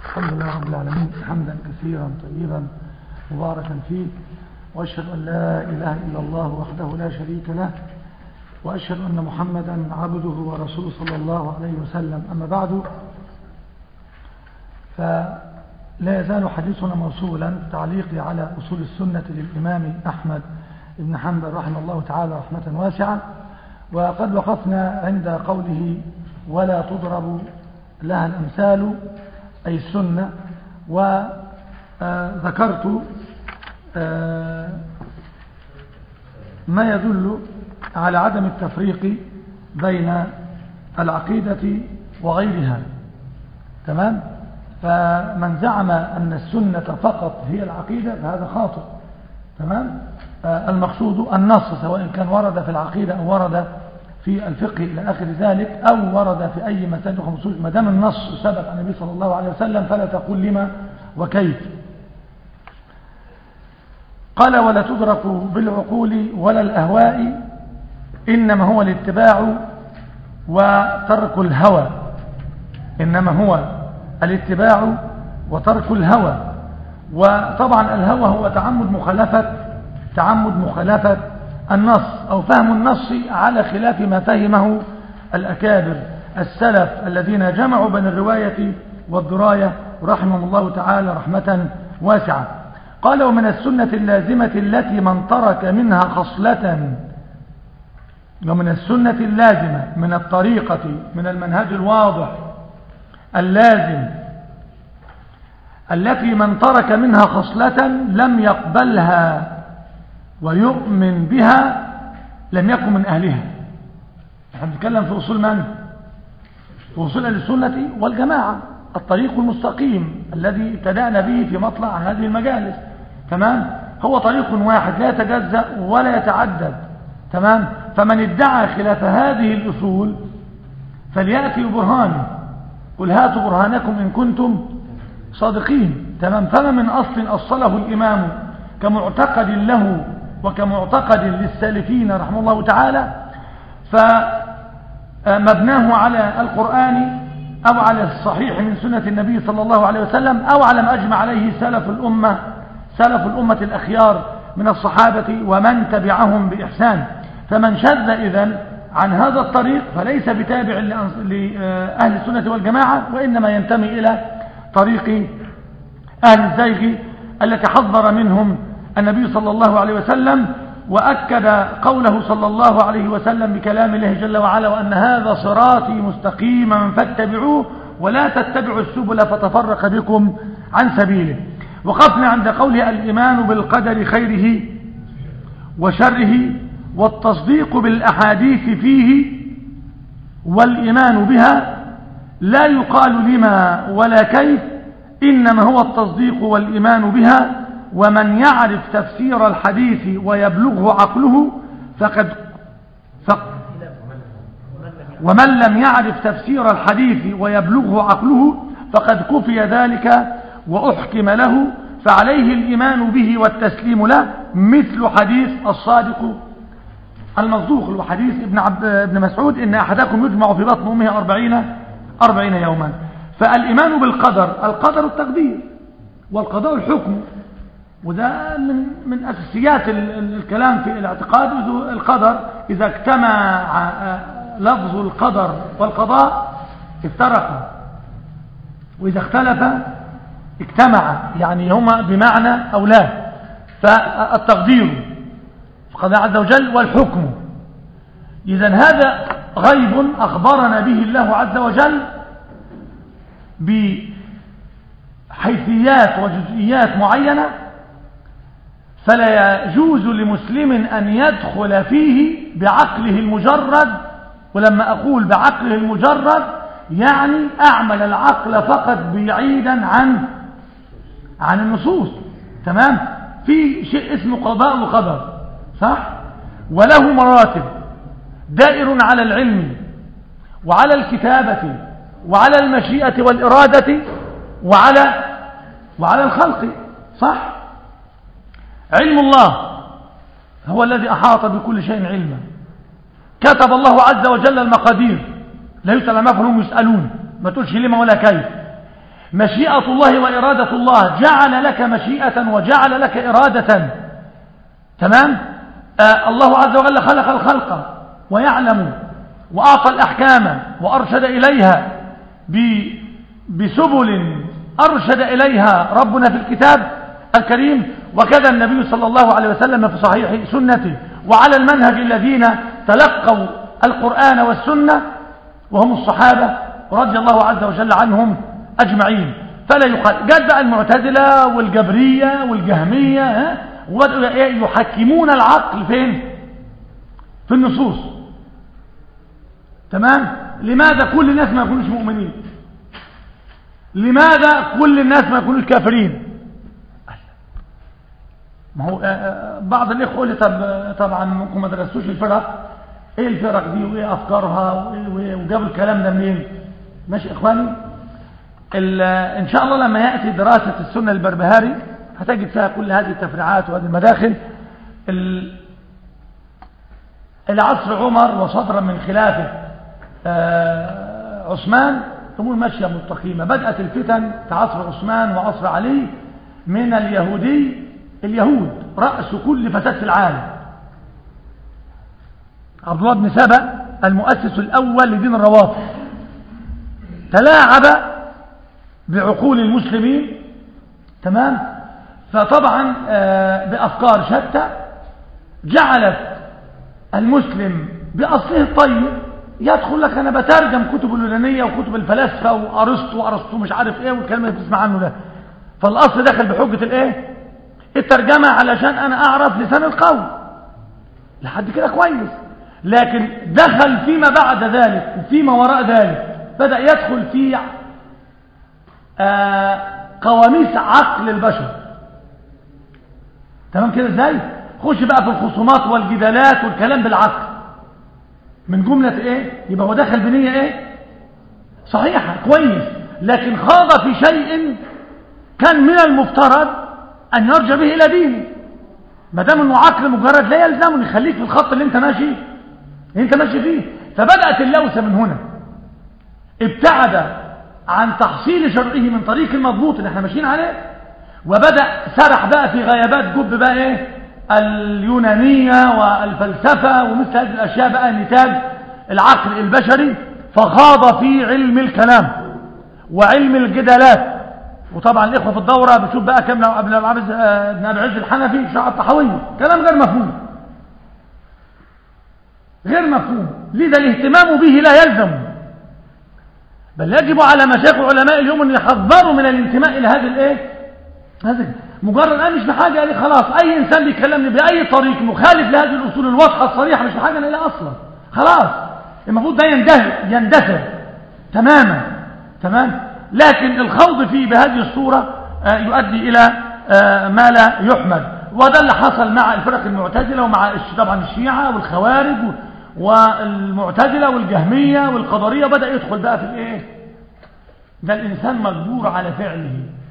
الحمد لله رب العالمين حمدا كثيرا طيبا مباركا فيه وأشهد أن لا إله إلا الله وحده لا شريك له وأشهد أن محمدا عبده ورسوله صلى الله عليه وسلم أما بعد فلا يزال حديثنا موصولا تعليقي على أصول السنة للإمام أحمد بن حنبل رحمه الله تعالى رحمة واسعة وقد وقفنا عند قوله ولا تضرب لها الأمثال أي السنة وذكرت ما يدل على عدم التفريق بين العقيدة وغيرها تمام فمن زعم أن السنة فقط هي العقيدة فهذا خاطئ تمام المقصود النص سواء كان ورد في العقيدة أو ورد في الفقه إلى آخر ذلك أو ورد في أي مسائل خصوص ما دام النص ثبت عن النبي صلى الله عليه وسلم فلا تقول لما وكيف قال ولا تدرك بالعقول ولا الأهواء إنما هو الاتباع وترك الهوى إنما هو الاتباع وترك الهوى وطبعا الهوى هو تعمد مخالفة تعمد مخالفة النص أو فهم النص على خلاف ما فهمه الأكابر السلف الذين جمعوا بين الرواية والدراية رحمهم الله تعالى رحمة واسعة قال ومن السنة اللازمة التي من ترك منها خصلة ومن السنة اللازمة من الطريقة من المنهج الواضح اللازم التي من ترك منها خصلة لم يقبلها ويؤمن بها لم يكن من أهلها نحن نتكلم في أصول من؟ في أصول أهل السنة والجماعة الطريق المستقيم الذي ابتدأنا به في مطلع هذه المجالس تمام هو طريق واحد لا يتجزأ ولا يتعدد تمام فمن ادعى خلاف هذه الأصول فليأتي برهانه قل هاتوا برهانكم إن كنتم صادقين تمام فما من أصل أصله الإمام كمعتقد له وكمعتقد للسالفين رحمه الله تعالى فمبناه على القرآن أو على الصحيح من سنة النبي صلى الله عليه وسلم أو على ما أجمع عليه سلف الأمة سلف الأمة الأخيار من الصحابة ومن تبعهم بإحسان فمن شذ إذن عن هذا الطريق فليس بتابع لأهل السنة والجماعة وإنما ينتمي إلى طريق أهل الزيغ التي حذر منهم النبي صلى الله عليه وسلم وأكد قوله صلى الله عليه وسلم بكلام الله جل وعلا وأن هذا صراطي مستقيما فاتبعوه ولا تتبعوا السبل فتفرق بكم عن سبيله وقفنا عند قوله الإيمان بالقدر خيره وشره والتصديق بالأحاديث فيه والإيمان بها لا يقال لما ولا كيف إنما هو التصديق والإيمان بها ومن يعرف تفسير الحديث ويبلغه عقله فقد فق ومن لم يعرف تفسير الحديث ويبلغه عقله فقد كفي ذلك وأحكم له فعليه الإيمان به والتسليم له مثل حديث الصادق المصدوق وحديث ابن, عبد ابن مسعود إن أحدكم يجمع في بطن أمه أربعين, أربعين يوما فالإيمان بالقدر القدر التقدير والقضاء الحكم وده من من أساسيات الكلام في الاعتقاد القدر إذا اجتمع لفظ القدر والقضاء افترقا وإذا اختلف اجتمع يعني هما بمعنى أو لا فالتقدير فقضاء عز وجل والحكم إذا هذا غيب أخبرنا به الله عز وجل بحيثيات وجزئيات معينة فلا يجوز لمسلم أن يدخل فيه بعقله المجرد ولما أقول بعقله المجرد يعني أعمل العقل فقط بعيدا عن عن النصوص تمام في شيء اسمه قضاء وقدر صح وله مراتب دائر على العلم وعلى الكتابة وعلى المشيئة والإرادة وعلى وعلى الخلق صح علم الله هو الذي أحاط بكل شيء علما كتب الله عز وجل المقادير لا يسأل ما فهم يسألون ما تقولش لما ولا كيف مشيئة الله وإرادة الله جعل لك مشيئة وجعل لك إرادة تمام آه الله عز وجل خلق الخلق ويعلم وأعطى الأحكام وأرشد إليها بسبل أرشد إليها ربنا في الكتاب الكريم وكذا النبي صلى الله عليه وسلم في صحيح سنته وعلى المنهج الذين تلقوا القرآن والسنة وهم الصحابة رضي الله عز وجل عنهم أجمعين فلا يقال جاءت بقى المعتزلة والجبرية والجهمية وبدأوا يحكمون العقل فين في النصوص تمام لماذا كل الناس ما يكونوش مؤمنين لماذا كل الناس ما يكونوش كافرين ما هو بعض الإخوة لي طب طبعا ممكن ما درستوش الفرق ايه الفرق دي وايه افكارها وجابوا الكلام ده منين ماشي اخواني ان شاء الله لما ياتي دراسه السنه البربهاري هتجد فيها كل هذه التفريعات وهذه المداخل العصر عمر وصدرا من خلافه عثمان امور ماشيه مستقيمه بدات الفتن في عصر عثمان وعصر علي من اليهودي اليهود راس كل فساد في العالم عبد الله بن سبأ المؤسس الأول لدين الروافض تلاعب بعقول المسلمين تمام فطبعا بأفكار شتى جعلت المسلم بأصله الطيب يدخل لك أنا بترجم كتب اليونانية وكتب الفلاسفة وأرسطو وأرسطو مش عارف إيه والكلام اللي بتسمع عنه ده فالأصل دخل بحجة الإيه الترجمة علشان أنا أعرف لسان القوم لحد كده كويس لكن دخل فيما بعد ذلك وفيما وراء ذلك بدأ يدخل في آه قواميس عقل البشر تمام كده ازاي خش بقى في الخصومات والجدالات والكلام بالعقل من جملة ايه يبقى هو دخل بنية ايه صحيحة كويس لكن خاض في شيء كان من المفترض ان يرجع به الى دينه ما دام انه عقل مجرد لا يلزمه يخليك في الخط اللي انت ماشي انت ماشي فيه فبدأت اللوثة من هنا ابتعد عن تحصيل شرعه من طريق المضبوط اللي احنا ماشيين عليه وبدأ سرح بقى في غيابات جب بقى ايه اليونانية والفلسفة ومثل هذه الأشياء بقى نتاج العقل البشري فخاض في علم الكلام وعلم الجدالات وطبعا الإخوة في الدورة بتشوف بقى كم ابن ابن أبي عز الحنفي شرع الطحاوية كلام غير مفهوم غير مفهوم لذا الاهتمام به لا يلزم بل يجب على مشايخ علماء اليوم ان يحذروا من الانتماء الى هذه الايه هذه مجرد انا مش بحاجه يعني خلاص اي انسان بيكلمني باي طريق مخالف لهذه الاصول الواضحه الصريحه مش بحاجه الى اصلا خلاص المفروض ده يندهر يندثر تماما تمام لكن الخوض فيه بهذه الصوره يؤدي الى ما لا يحمد وده اللي حصل مع الفرق المعتزله ومع طبعا الشيعه والخوارج والمعتزلة والجهمية والقدرية بدأ يدخل بقى في الايه ده الإنسان مجبور على فعله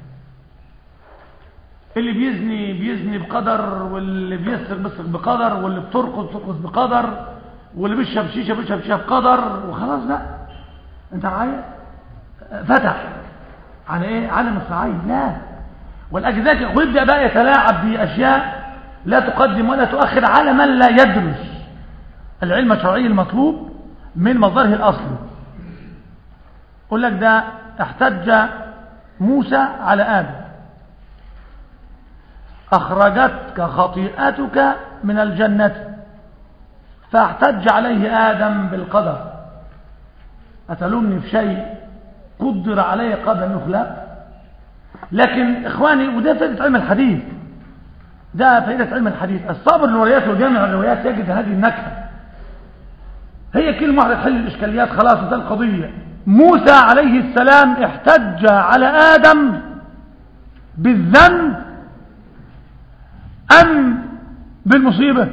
اللي بيزني بيزني بقدر واللي بيسرق بيسرق بقدر واللي بترقص ترقص بقدر واللي بيشرب شيشة بيشرب شيشة بقدر وخلاص بقى انت معايا فتح على ايه على مصراعين لا والأجزاء ويبدأ بقى يتلاعب بأشياء لا تقدم ولا تؤخر على من لا يدرس العلم الشرعي المطلوب من مصدره الأصلي يقول لك ده احتج موسى آدم آدم أخرجتك خطيئتك من الجنة فاحتج عليه آدم بالقدر أتلومني في شيء قدر علي قبل أن يخلق لكن إخواني وده فائدة علم الحديث ده فائدة علم الحديث الصابر الروايات وجامع الروايات يجد هذه النكهة هي كلمة واحدة تحل الإشكاليات خلاص ده القضية موسى عليه السلام احتج على آدم بالذنب أم بالمصيبة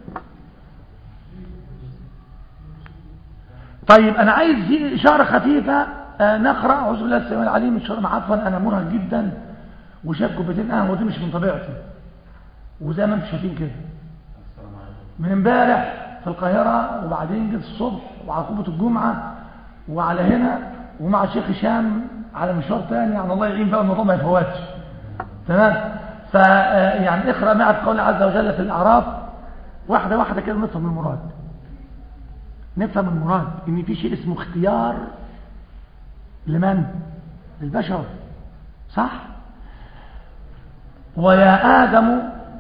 طيب أنا عايز في إشارة خفيفة آه نقرأ أعوذ بالله السميع العليم الشرم عفوا أنا مرهق جدا وشاب كوبايتين قهوة دي مش من طبيعتي وزي ما انتم شايفين كده من امبارح في القاهرة وبعدين جيت الصبح وعقوبة الجمعة وعلى هنا ومع الشيخ هشام على مشوار ثاني يعني الله يعين بقى الموضوع ما يفوتش تمام ف يعني اقرا معي قول عز وجل في الاعراف واحده واحده كده نفهم المراد نفهم المراد ان في شيء اسمه اختيار لمن للبشر صح ويا ادم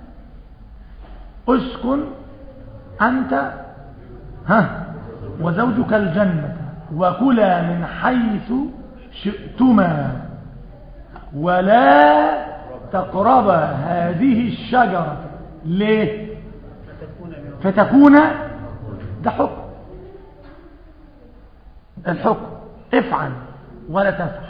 اسكن انت ها وزوجك الجنه وكلا من حيث شئتما ولا تقربا هذه الشجرة ليه فتكون ده حكم الحكم افعل ولا تفعل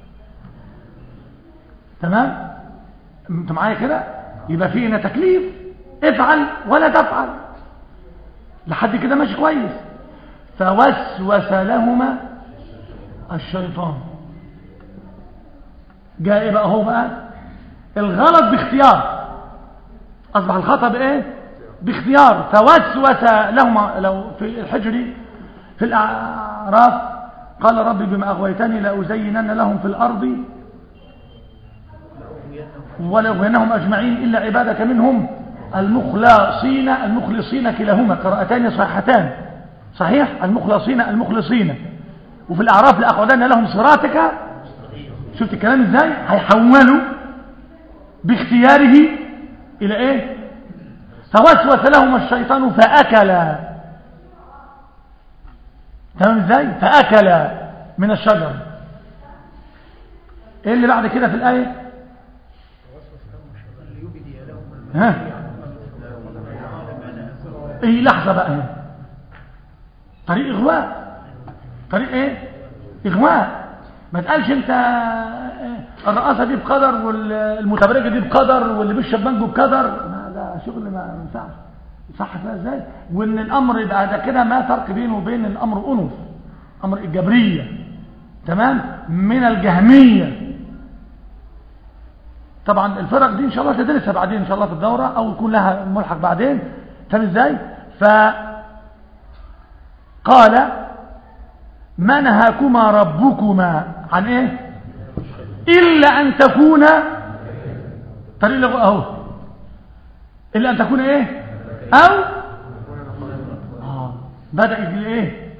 تمام انت معايا كده يبقى في هنا تكليف افعل ولا تفعل لحد كده ماشي كويس فوسوس لهما الشيطان جاء ايه بقى هو بقى الغلط باختيار اصبح الخطا بايه باختيار فوسوس لهما لو في الحجر في الاعراف قال ربي بما اغويتني لازينن لهم في الارض ولأغوينهم اجمعين الا عبادك منهم المخلصين المخلصين كلاهما قراءتان صحيحتان صحيح المخلصين المخلصين وفي الاعراف لاقعدن لهم صراطك شفت الكلام ازاي هيحولوا باختياره الى ايه فوسوس لهم الشيطان فاكلا تمام ازاي فاكلا من الشجر ايه اللي بعد كده في الايه ها ايه لحظه بقى هنا طريق اغواء طريق ايه اغواء ما تقالش انت الرقاصه دي بقدر والمتبرجه دي بقدر واللي بيشرب مانجو بقدر ما ده شغل ما ينفعش صح كده ازاي وان الامر يبقى ده كده ما فرق بينه وبين الامر انف امر الجبريه تمام من الجهميه طبعا الفرق دي ان شاء الله تدرسها بعدين ان شاء الله في الدوره او يكون لها ملحق بعدين فاهم ازاي ف قال ما نهاكما ربكما عن ايه الا ان تكون طريق لغو اهو الا ان تكون ايه او آه. بدا يجي ايه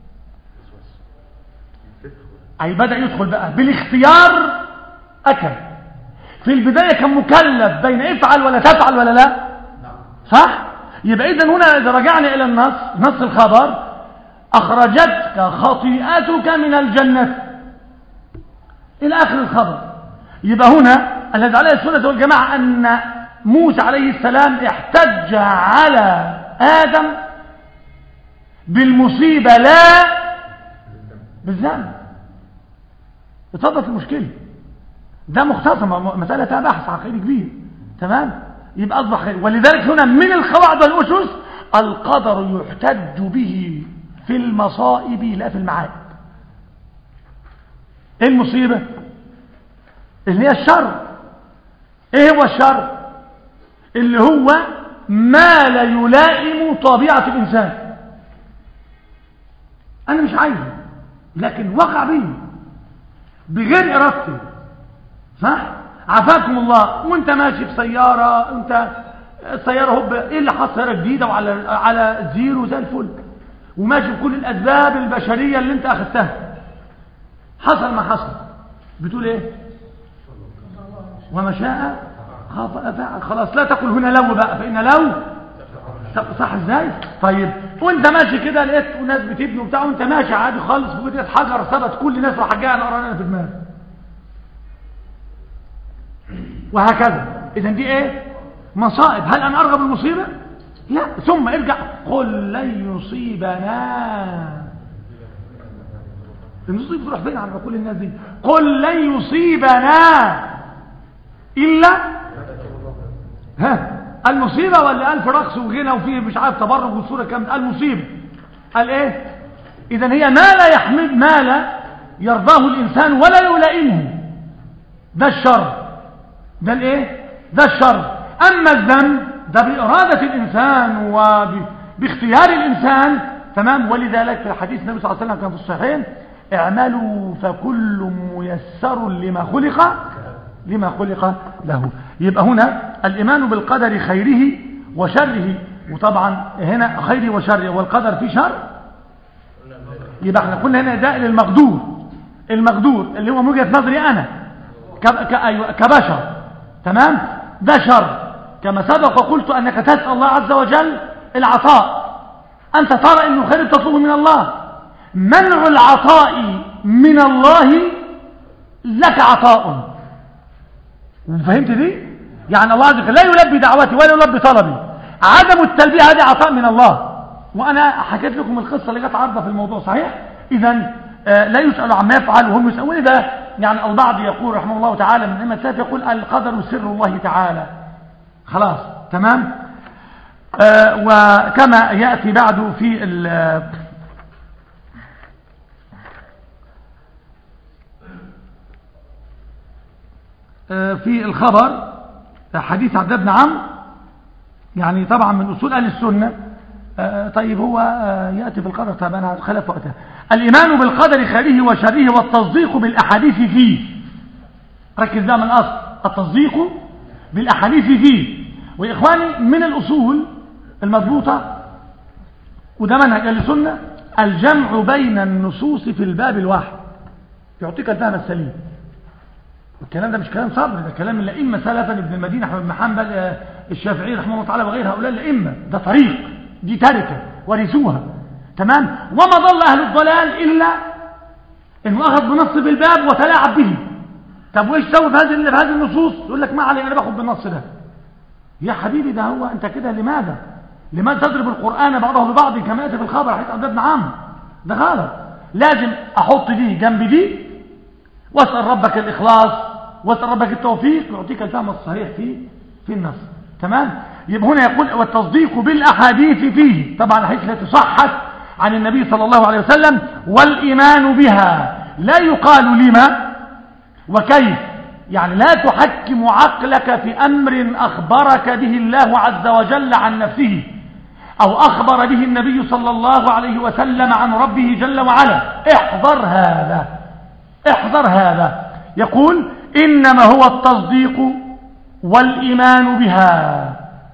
اي بدا يدخل بقى بالاختيار اكل في البدايه كان مكلف بين افعل ولا تفعل ولا لا صح يبقى اذا هنا اذا رجعنا الى النص نص الخبر أخرجتك خطيئتك من الجنة إلى آخر الخبر يبقى هنا الذي عليه السنة والجماعة أن موسى عليه السلام احتج على آدم بالمصيبة لا بالذنب اتفضلت المشكلة ده مختصر مسألة بحث عقيدي كبير تمام يبقى أصبح خير ولذلك هنا من القواعد والأسس القدر يحتج به في المصائب لا في المعاد ايه المصيبة اللي هي الشر ايه هو الشر اللي هو ما لا يلائم طبيعة الانسان انا مش عايزه لكن وقع بي بغير ارادتي صح عافاكم الله وانت ماشي في سيارة انت السيارة هوب ايه اللي حصل سيارة جديدة وعلى على زيرو زي الفل وماشي بكل الأسباب البشرية اللي انت أخذتها حصل ما حصل بتقول ايه وما شاء فعل خلاص لا تقول هنا لو بقى فإن لو صح ازاي طيب وانت ماشي كده لقيت ناس بتبني وبتاع وانت ماشي عادي خالص وجدت حجر ثبت كل الناس راح جايه انا في دماغي وهكذا اذا دي ايه مصائب هل انا ارغب المصيبه لا ثم ارجع قل لن يصيبنا المصيبة تروح فين على كل الناس دي قل لن يصيبنا إلا ها المصيبة ولا قال في رقص وغنى وفيه مش عارف تبرج والصورة كام المصيبة قال ايه اذا هي ما لا يحمد ما لا يرضاه الإنسان ولا يلائمه ده الشر ده الايه ده الشر أما الذنب ده بإرادة الإنسان وباختيار الإنسان تمام ولذلك في الحديث النبي صلى الله عليه وسلم كان في الصحيحين اعملوا فكل ميسر لما خلق لما خلق له يبقى هنا الإيمان بالقدر خيره وشره وطبعا هنا خيره وشره والقدر فيه شر يبقى احنا قلنا هنا ده للمقدور المقدور اللي هو من وجهه نظري انا أيوة، كبشر تمام ده شر كما سبق وقلت انك تسال الله عز وجل العطاء انت ترى انه خير تطلبه من الله منع العطاء من الله لك عطاء فهمت دي يعني الله عز وجل لا يلبي دعوتي ولا يلبي طلبي عدم التلبيه هذه عطاء من الله وانا حكيت لكم القصه اللي جت عارضه في الموضوع صحيح اذا آه، لا يسال عما يفعل وهم يسالون ده يعني البعض يقول رحمه الله تعالى من ائمه السلف يقول القدر سر الله تعالى خلاص تمام آه وكما ياتي بعد في آه، في الخبر حديث عبد بن عمرو يعني طبعا من أصول أهل السنة آه، طيب هو آه، يأتي في القدر طب أنا خلف وقتها الإيمان بالقدر خيره وشره والتصديق بالأحاديث فيه ركز بقى من الأصل التصديق بالأحاديث فيه وإخواني من الأصول المضبوطة وده منهج أهل السنة الجمع بين النصوص في الباب الواحد يعطيك الفهم السليم الكلام ده مش كلام صبر ده كلام الأئمة سلفا ابن المدينة أحمد بن حنبل آه، الشافعي رحمه الله تعالى وغير هؤلاء الأئمة ده طريق دي تركة ورثوها تمام وما ضل أهل الضلال إلا إنه أخذ بنص بالباب وتلاعب به طب وإيش سوي في هذه في هذه النصوص يقول لك ما علي أنا باخد بالنص ده يا حبيبي ده هو أنت كده لماذا لماذا تضرب القرآن بعضه ببعض كما يأتي في الخبر حيث عبد بن عمرو ده غلط لازم أحط دي جنب دي واسأل ربك الإخلاص واسأل ربك التوفيق يعطيك الفهم الصحيح في في النص تمام يبقى هنا يقول والتصديق بالأحاديث فيه طبعا الحديث التي صحت عن النبي صلى الله عليه وسلم والإيمان بها لا يقال لما وكيف يعني لا تحكم عقلك في أمر أخبرك به الله عز وجل عن نفسه أو أخبر به النبي صلى الله عليه وسلم عن ربه جل وعلا احذر هذا احذر هذا يقول إنما هو التصديق والإيمان بها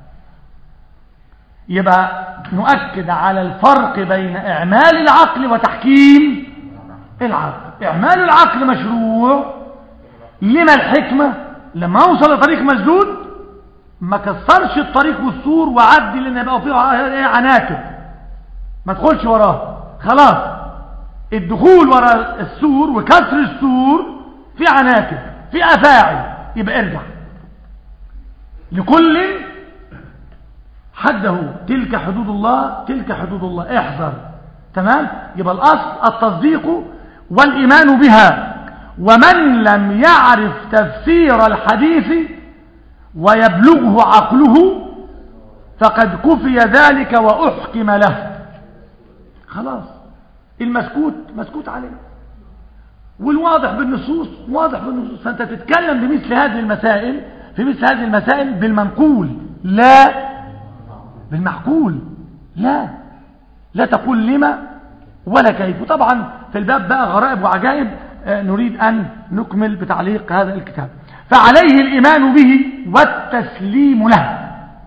يبقى نؤكد على الفرق بين إعمال العقل وتحكيم العقل إعمال العقل مشروع لما الحكمة لما أوصل لطريق مسدود ما كسرش الطريق والسور وعدي لأن يبقى فيه عناكب ما تدخلش وراه خلاص الدخول وراء السور وكسر السور في عناكب في أفاعي يبقى ارجع لكل حده تلك حدود الله تلك حدود الله احذر تمام يبقى الأصل التصديق والإيمان بها ومن لم يعرف تفسير الحديث ويبلغه عقله فقد كفي ذلك وأحكم له خلاص المسكوت مسكوت عليه والواضح بالنصوص واضح بالنصوص فأنت تتكلم بمثل هذه المسائل في مثل هذه المسائل بالمنقول لا بالمعقول لا لا تقول لما ولا كيف وطبعا في الباب بقى غرائب وعجائب آه، نريد أن نكمل بتعليق هذا الكتاب فعليه الإيمان به والتسليم له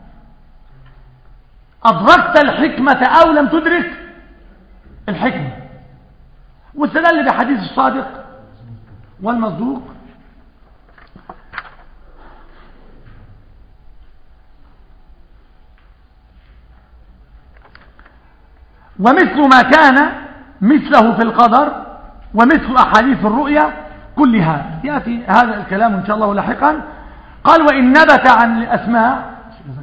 أدركت الحكمة أو لم تدرك الحكمة واستدل بحديث الصادق والمصدوق ومثل ما كان مثله في القدر ومثل أحاديث الرؤيا كلها يأتي هذا الكلام إن شاء الله لاحقا قال وإن نبت عن الأسماء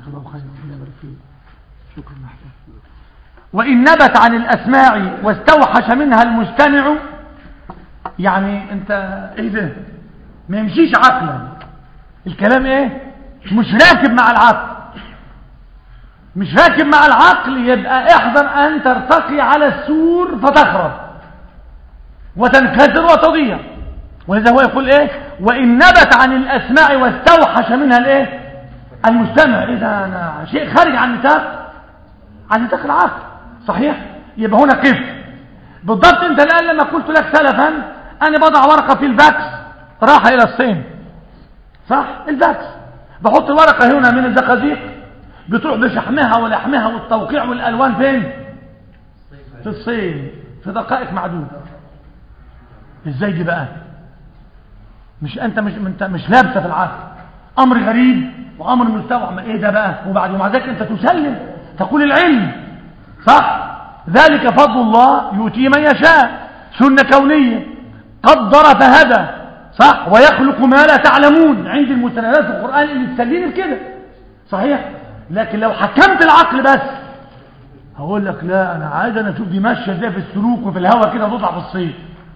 وإن نبت عن الأسماع واستوحش منها المستمع يعني انت ايه ده ما يمشيش عقلا الكلام ايه مش راكب مع العقل مش راكب مع العقل يبقى احذر ان ترتقي على السور فتخرب وتنكسر وتضيع ولذا هو يقول ايه وان نبت عن الاسماع واستوحش منها الايه المستمع اذا انا شيء خارج عن نطاق عن نطاق العقل صحيح يبقى هنا قف بالضبط انت الان لما قلت لك سلفا انا بضع ورقة في الفاكس راح الى الصين صح الفاكس بحط الورقة هنا من الزقازيق بتروح بشحمها ولحمها والتوقيع والالوان فين في الصين في دقائق معدودة ازاي دي بقى مش انت مش انت مش لابسه في العقل امر غريب وامر مستوعب ايه ده بقى وبعد ومع ذلك انت تسلم تقول العلم صح ذلك فضل الله يؤتيه من يشاء سنه كونيه قدر فهدى صح ويخلق ما لا تعلمون عند المستندات في القران اللي تسليني بكده صحيح لكن لو حكمت العقل بس هقول لك لا انا عايز انا اشوف دي ماشيه ازاي في السلوك وفي الهواء كده تطلع في الصيف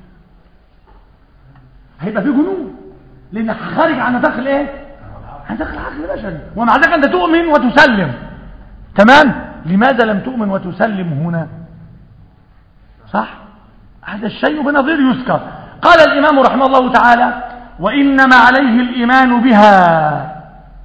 هيبقى في جنون لانك خارج عن نطاق الايه عن نطاق العقل البشري ومع ذلك انت تؤمن وتسلم تمام لماذا لم تؤمن وتسلم هنا صح هذا الشيء بنظير يذكر قال الامام رحمه الله تعالى وانما عليه الايمان بها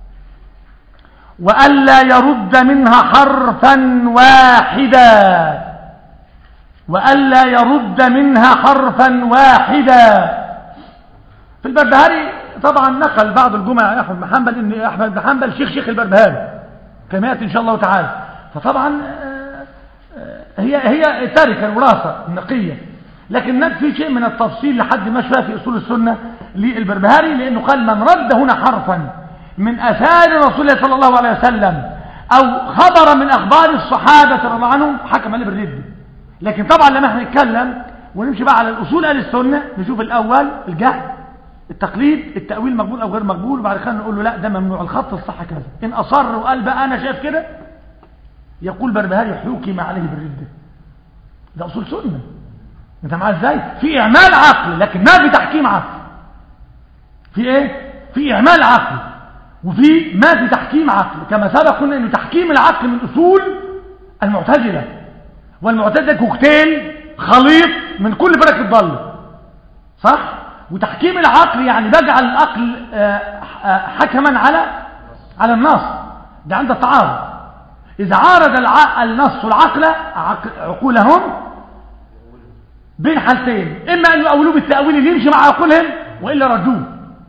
والا يرد منها حرفا واحدا والا يرد منها حرفا واحدا في البربهاري طبعا نقل بعض الجمع احمد بن حنبل ان احمد بن حنبل شيخ شيخ البربهاري كما ياتي ان شاء الله تعالى فطبعا هي هي تركه الوراثه النقيه لكن نك في شيء من التفصيل لحد ما شاء في اصول السنه للبربهاري لانه قال من رد هنا حرفا من اثار رسول الله صلى الله عليه وسلم او خبر من اخبار الصحابه رضي الله عنهم حكم عليه بالرد لكن طبعا لما احنا نتكلم ونمشي بقى على الاصول اهل السنه نشوف الاول الجهل التقليد التأويل مقبول أو غير مقبول وبعد كده نقول له لا ده ممنوع الخط الصح كذا إن أصر وقال بقى أنا شايف كده يقول بربهاري حكم عليه بالردة ده أصول سنة أنت معاه إزاي في إعمال عقل لكن ما في تحكيم عقل في إيه في إعمال عقل وفي ما في تحكيم عقل كما سبق قلنا أن تحكيم العقل من أصول المعتزلة والمعتزلة كوكتيل خليط من كل فرق الضل صح وتحكيم العقل يعني بجعل العقل حكما على على النص ده عند التعارض إذا عارض النص والعقل عقولهم بين حالتين إما أن يؤولوه بالتأويل اللي يمشي مع عقولهم وإلا ردوه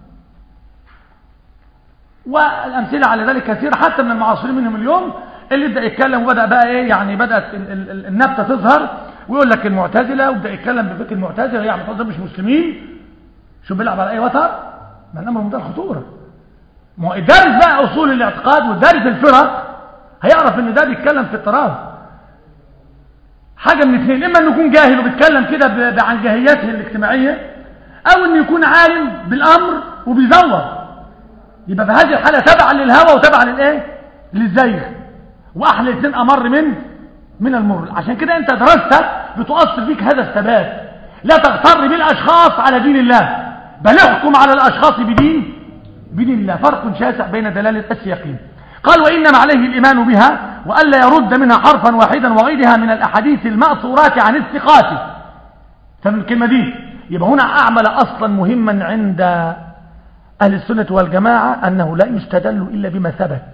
والأمثلة على ذلك كثيرة حتى من المعاصرين منهم اليوم اللي يبدأ يتكلم وبدأ بقى إيه يعني بدأت النبتة تظهر ويقول لك المعتزلة ويبدأ يتكلم بفكر المعتزلة يعني المعتزلة مش مسلمين شو بيلعب على اي وتر ما الامر منتهى الخطوره ما هو الدارس بقى اصول الاعتقاد والدارس الفرق هيعرف ان ده بيتكلم في اضطراب حاجه من اثنين اما انه يكون جاهل وبيتكلم كده عن جاهيته الاجتماعيه او انه يكون عالم بالامر وبيزور يبقى في هذه الحاله تبعا للهوى وتبعا للايه للزيغ واحلى الاثنين امر من من المر عشان كده انت دراستك بتؤثر فيك هذا الثبات لا تغتر بالاشخاص على دين الله بل احكم على الأشخاص بدين بدين الله فرق شاسع بين دلالة السياقين قال وإنما عليه الإيمان بها وألا يرد منها حرفا واحدا وغيرها من الأحاديث المأثورات عن الثقات فمن الكلمة دي يبقى هنا أعمل أصلا مهما عند أهل السنة والجماعة أنه لا يستدل إلا بما ثبت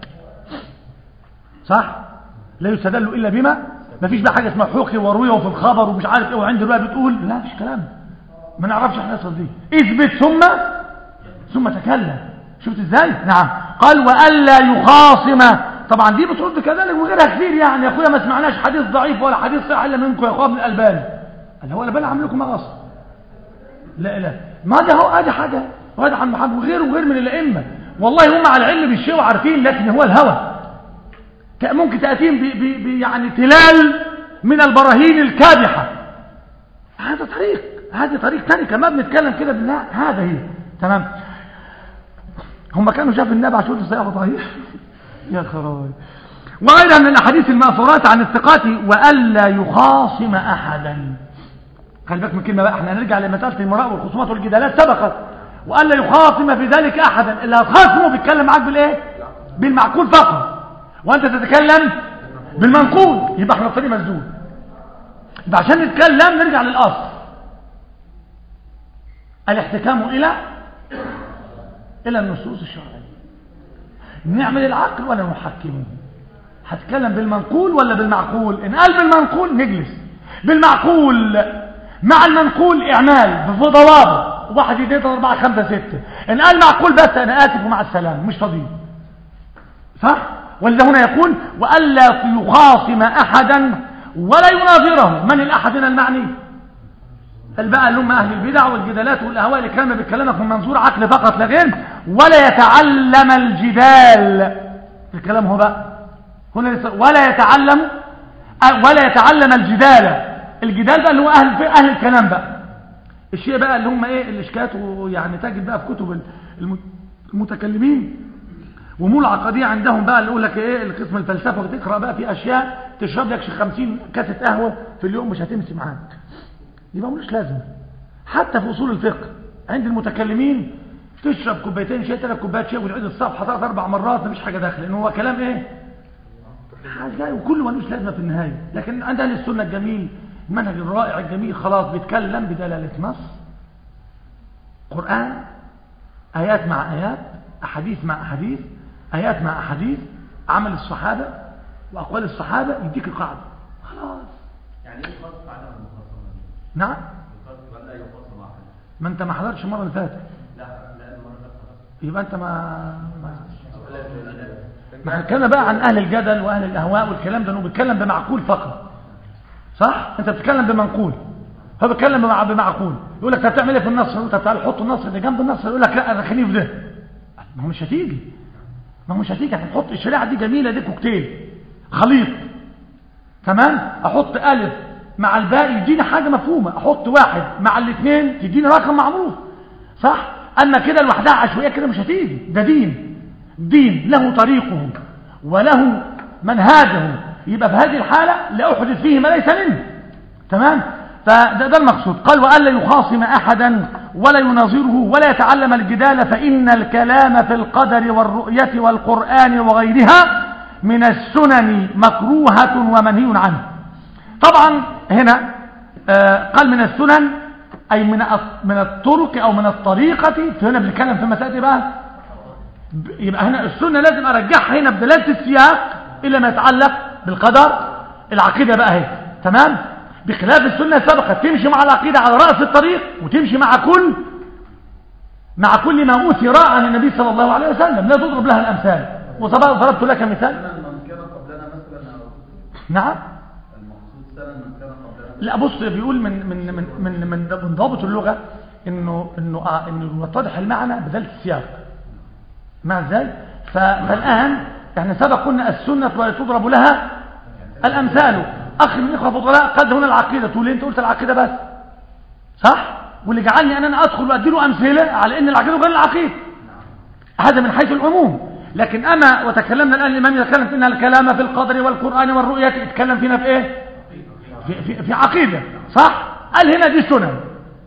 صح لا يستدل إلا بما ما فيش بقى حاجة اسمها حكي وروي وفي الخبر ومش عارف ايه وعند الرواية بتقول لا مش كلام ما نعرفش احنا نصل دي اثبت ثم ثم تكلم شفت ازاي نعم قال والا يخاصم طبعا دي بترد كذلك وغيرها كثير يعني يا اخويا ما سمعناش حديث ضعيف ولا حديث صحيح الا منكم يا اخويا ابن الالباني قال هو الالباني عامل لكم مغص لا لا ما ده هو ادي حاجه وهذا عن محمد وغيره وغير من الائمه والله هم على العلم بالشيء وعارفين لكن هو الهوى ممكن تاتيهم ب يعني تلال من البراهين الكادحه هذا طريق هذه طريق ثاني كما بنتكلم كده بالله هذا هي تمام هم كانوا شافوا النبي عشان صحيح وضعيف يا خراي وغيرها من الاحاديث الماثورات عن الثقات والا يخاصم احدا خلي بالك من كلمه بقى احنا هنرجع لمساله المراء والخصومات والجدالات سبقت والا يخاصم في ذلك احدا اللي هتخاصمه بيتكلم معاك بالايه بالمعقول فقط وانت تتكلم بالمنقول يبقى احنا الطريق مسدود يبقى عشان نتكلم نرجع للاصل الاحتكام الى الى النصوص الشرعيه نعمل العقل ولا نحكمه هتكلم بالمنقول ولا بالمعقول ان قال بالمنقول نجلس بالمعقول مع المنقول اعمال بضوابط واحد اثنين ثلاثة أربعة خمسة ستة إن قال معقول بس أنا آسف ومع السلامة مش فضيل صح؟ ولذا هنا يقول وألا يخاصم أحدا ولا يناظره من الأحد هنا المعني؟ البقى اللي هم أهل البدع والجدالات والأهواء اللي كلمة بتكلمك من منظور عقل فقط لا غير ولا يتعلم الجدال الكلام هو بقى هنا لسه ولا يتعلم ولا يتعلم الجدال الجدال بقى اللي هو أهل, أهل الكلام بقى الشيء بقى اللي هم ايه الاشكات ويعني تجد بقى في كتب المتكلمين ومول العقدية عندهم بقى اللي يقول لك ايه القسم الفلسفه وتقرا بقى في اشياء تشرب لك 50 كاسه قهوه في اليوم مش هتمشي معاك يبقى ملوش لازمه حتى في اصول الفقه عند المتكلمين تشرب كوبايتين شاي ثلاث كوبايات شاي وتعيد الصفحه ثلاث اربع مرات مفيش حاجه داخله لان هو كلام ايه حاجه وكله ملوش لازمه في النهايه لكن عند اهل السنه الجميل المنهج الرائع الجميل خلاص بيتكلم بدلاله نص قران ايات مع ايات احاديث مع احاديث ايات مع احاديث عمل الصحابه واقوال الصحابه يديك القاعده خلاص يعني ايه خاص عدم المخاصمه دي؟ نعم الخاص لا يخاصم احد ما انت ما حضرتش المره اللي فاتت لا لا المره اللي فاتت يبقى انت ما, ما ما احنا اتكلمنا بقى عن اهل الجدل واهل الاهواء والكلام ده انه بيتكلم بمعقول فقط صح انت بتتكلم بمنقول هو بيتكلم بمع- بمعقول يقول لك طب تعمل ايه في النص انت تعال حط النص اللي جنب النص يقول لك لا انا خليه في ده ما هو مش هتيجي ما هو مش هتيجي هنحط الشريعه دي جميله دي كوكتيل خليط تمام احط الف مع الباقي يديني حاجه مفهومه احط واحد مع الاثنين تديني رقم معروف صح اما كده لوحدها عشوائيه كده مش هتيجي ده دين دين له طريقه وله منهاجه يبقى في هذه الحاله لا احدث فيه ما ليس منه تمام فده ده المقصود قال والا يخاصم احدا ولا يناظره ولا يتعلم الجدال فان الكلام في القدر والرؤيه والقران وغيرها من السنن مكروهه ومنهي عنه طبعا هنا آه، قال من السنن أي من الط- من الطرق أو من الطريقة هنا بنتكلم في مسألة إيه بقى ب- يبقى هنا السنة لازم أرجعها هنا بدلالة السياق إلى ما يتعلق بالقدر العقيدة بقى اهي تمام بخلاف السنة السابقة تمشي مع العقيدة على رأس الطريق وتمشي مع كل مع كل ما أثر عن النبي صلى الله عليه وسلم لا تضرب لها الأمثال وضربت لك مثال سنن من كان قبلنا مثلا أو نعم المقصود سنن من كان قبلنا لا بص بيقول من من من من من, من ضابط اللغه انه انه آه انه يتضح المعنى بدلاله السياق مع ازاي ف- فالان احنا سبق قلنا السنه ولا تضرب لها الامثال اخ من الاخوه الفضلاء قد هنا العقيده تقول لي انت قلت العقيده بس صح واللي جعلني ان انا ادخل وادي له امثله على ان العقيده غير العقيده هذا من حيث العموم لكن اما وتكلمنا الان الامام يتكلم فينا الكلام في القدر والقران والرؤيه يتكلم فينا في ايه في, في, في عقيدة صح قال هنا دي سنن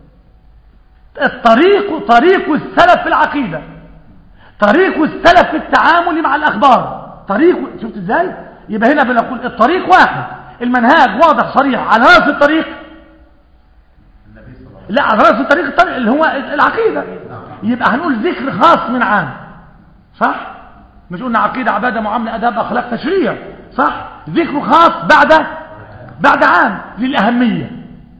الطريق طريق السلف في العقيدة طريق السلف في التعامل مع الأخبار طريق شفت ازاي يبقى هنا بنقول الطريق واحد المنهاج واضح صريح على راس الطريق النبي صلى الله عليه لا على راس الطريق الطريق اللي هو العقيدة يبقى هنقول ذكر خاص من عام صح مش قلنا عقيدة عبادة معاملة أداب أخلاق تشريع صح ذكر خاص بعد بعد عام للأهمية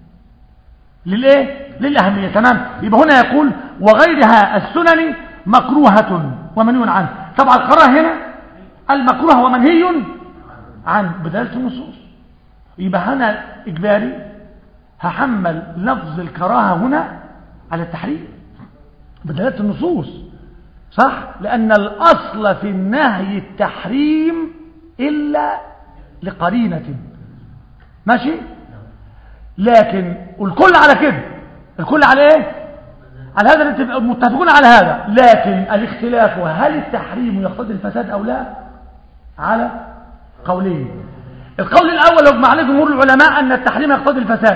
للإيه للأهمية تمام يبقى هنا يقول وغيرها السنن مكروهة ومنهي عنه طبعا القراءة هنا المكروه ومنهي عن بداية النصوص يبقى هنا إجباري هحمل لفظ الكراهة هنا على التحريم بدلالة النصوص صح لأن الأصل في النهي التحريم إلا لقرينة ماشي لكن الكل على كده الكل على ايه على هذا الاتفاق- متفقون على هذا لكن الاختلاف هل التحريم يقتضي الفساد او لا على قولين القول الاول يجمع عليه جمهور العلماء ان التحريم يقتضي الفساد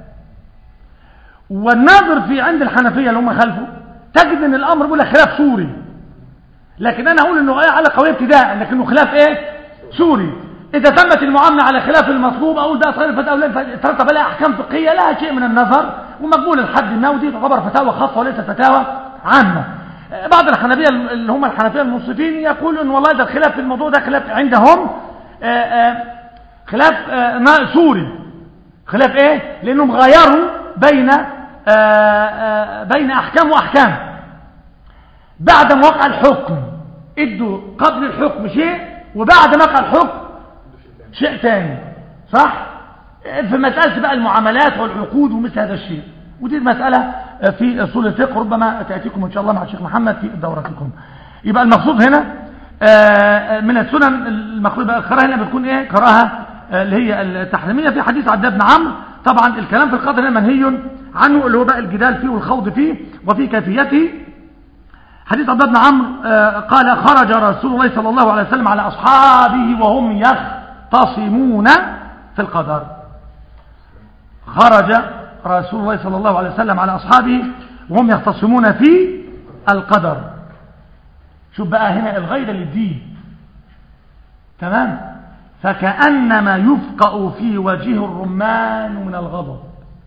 والناظر في عند الحنفيه اللي هم خلفه تجد ان الامر بيقول لك خلاف سوري لكن انا اقول انه ايه على قويه ابتداء لكنه خلاف ايه سوري اذا تمت المعامله على خلاف المطلوب اقول ده صار الفتاوى لا ترتب لها احكام فقهيه لها شيء من النظر ومقبول لحد ما ودي تعتبر فتاوى خاصه وليست فتاوى عامه آه، بعض الحنفيه اللي هم الحنفيه المنصفين يقولوا ان والله ده الخلاف في الموضوع ده خلاف عندهم آه، آه، خلاف آه، نا- سوري خلاف ايه لانهم غيروا بين آه، آه، بين أحكام وأحكام بعد ما وقع الحكم ادوا قبل الحكم شيء وبعد ما وقع الحكم شيء تاني صح في مسألة بقى المعاملات والعقود ومثل هذا الشيء ودي المسألة في أصول الفقه ربما تأتيكم إن شاء الله مع الشيخ محمد في دورتكم يبقى المقصود هنا آه، من السنن المقصود بقى الكراهة هنا بتكون ايه كراهة آه، اللي هي التحريمية في حديث عبد الله بن عمرو طبعا الكلام في القدر هنا منهي عنه اللي هو بقى الجدال فيه والخوض فيه وفي كيفيته حديث عبد الله بن عمرو آه، قال خرج رسول الله صلى الله عليه وسلم على أصحابه وهم يختصمون في القدر خرج رسول الله صلى الله عليه وسلم على أصحابه وهم يختصمون في القدر شوف بقى هنا الغير للدين تمام فكأنما يفقأ في وجه الرمان من الغضب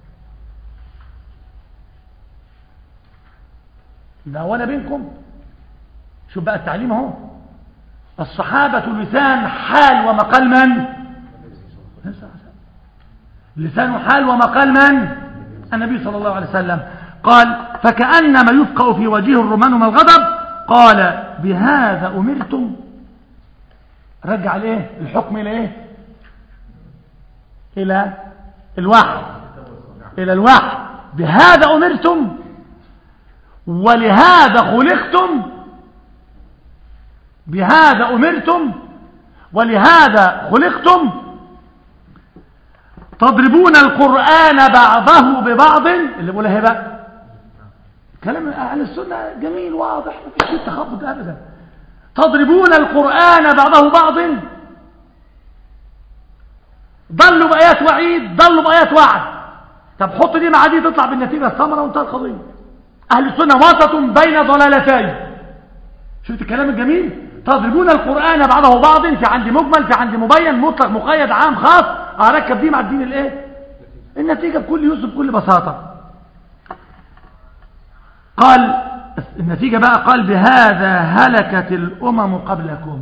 ده وانا بينكم شوف بقى التعليم اهو الصحابة لسان حال ومقال من لسان حال ومقال من النبي صلى الله عليه وسلم قال فكأنما يفقأ في وجه الرمان من الغضب قال بهذا أمرتم رجع الايه الحكم الى ايه الى الوحي الى الوحي بهذا امرتم ولهذا خلقتم بهذا امرتم ولهذا خلقتم تضربون القرآن بعضه ببعض اللي بقولها ايه بقى كلام اهل السنة جميل واضح ما فيش تخبط ابدا تضربون القرآن بعضه بعض ضلوا بآيات وعيد ضلوا بآيات وعد طب حط دي مع دي تطلع بالنتيجة الثمرة وانتهى القضية أهل السنة وسط بين ضلالتين شفت الكلام الجميل تضربون القرآن بعضه بعض في عندي مجمل في عندي مبين مطلق مقيد عام خاص أركب دي مع الدين الايه النتيجة بكل يسر بكل بساطة قال النتيجة بقى قال بهذا هلكت الأمم قبلكم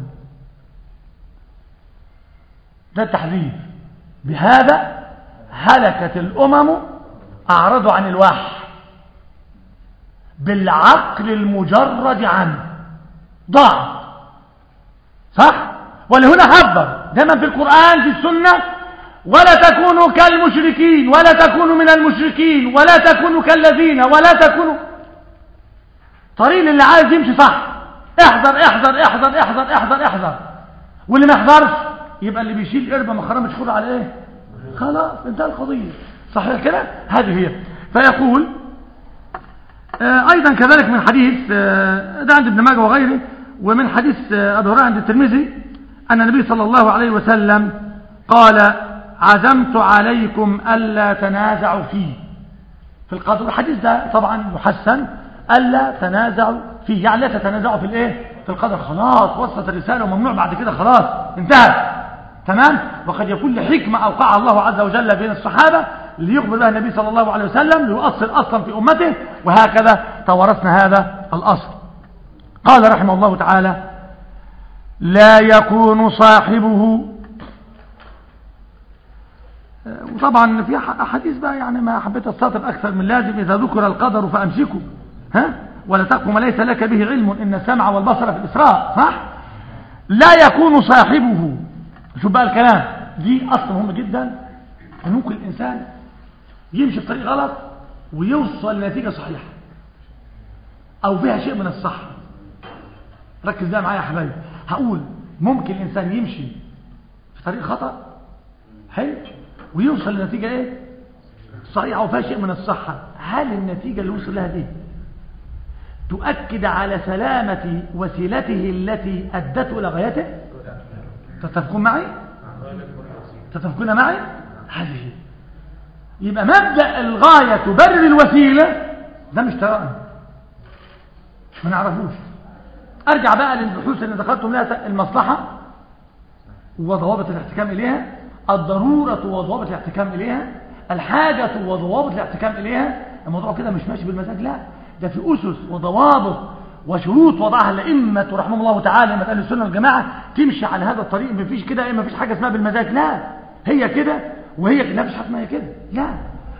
ده التحذير بهذا هلكت الأمم أعرضوا عن الوحي بالعقل المجرد عنه ضاع صح ولهنا حذر دائما في القرآن في السنة ولا تكونوا كالمشركين ولا تكونوا من المشركين ولا تكونوا كالذين ولا تكونوا طريق اللي عايز يمشي صح احذر احذر احذر احذر احذر احذر واللي ما يحذرش يبقى اللي بيشيل قربة مخرمة مشهور على ايه خلاص انتهى القضية صحيح كده هذه هي فيقول آه ايضا كذلك من حديث آه ده عند ابن ماجه وغيره ومن حديث آه ابي هريره عند الترمذي ان النبي صلى الله عليه وسلم قال عزمت عليكم الا تنازعوا فيه في القدر الحديث ده طبعا محسن ألا تنازعوا فيه يعني لا تتنازعوا في الايه في القدر خلاص وصلت الرسالة وممنوع بعد كده خلاص انتهت تمام وقد يكون لحكمة أوقع الله عز وجل بين الصحابة ليخبر بها النبي صلى الله عليه وسلم ليؤصل أصلا في أمته وهكذا توارثنا هذا الأصل قال رحمه الله تعالى لا يكون صاحبه وطبعا في أحاديث بقى يعني ما حبيت السطر أكثر من لازم إذا ذكر القدر فأمسكوا ها ولا تقم ليس لك به علم إن السمع والبصر في الإسراء صح لا يكون صاحبه شوف بقى الكلام دي أصل مهم جدا ان ممكن الإنسان يمشي في طريق غلط ويوصل لنتيجة صحيحة أو فيها شيء من الصح ركز ده معايا يا حبايبي هقول ممكن الإنسان يمشي في طريق خطأ حلو ويوصل لنتيجة ايه صحيحة وفيها شيء من الصحة هل النتيجة اللي وصل لها دي تؤكد على سلامة وسيلته التي أدته إلى غايته تتفقون معي تتفقون معي هذه يبقى مبدأ الغاية تبرر الوسيلة ده مش ترائم ما نعرفوش ارجع بقى للبحوث اللي ذكرتم لها المصلحة وضوابط الاحتكام إليها الضرورة وضوابط الاحتكام إليها الحاجة وضوابط الاحتكام إليها الموضوع كده مش ماشي بالمزاج لا ده في أسس وضوابط وشروط وضعها الأئمة رحمهم الله تعالى لما قال السنة والجماعة تمشي على هذا الطريق مفيش كده ما فيش حاجة اسمها بالمزاج لا هي كده وهي لا مش حاجة هي كده لا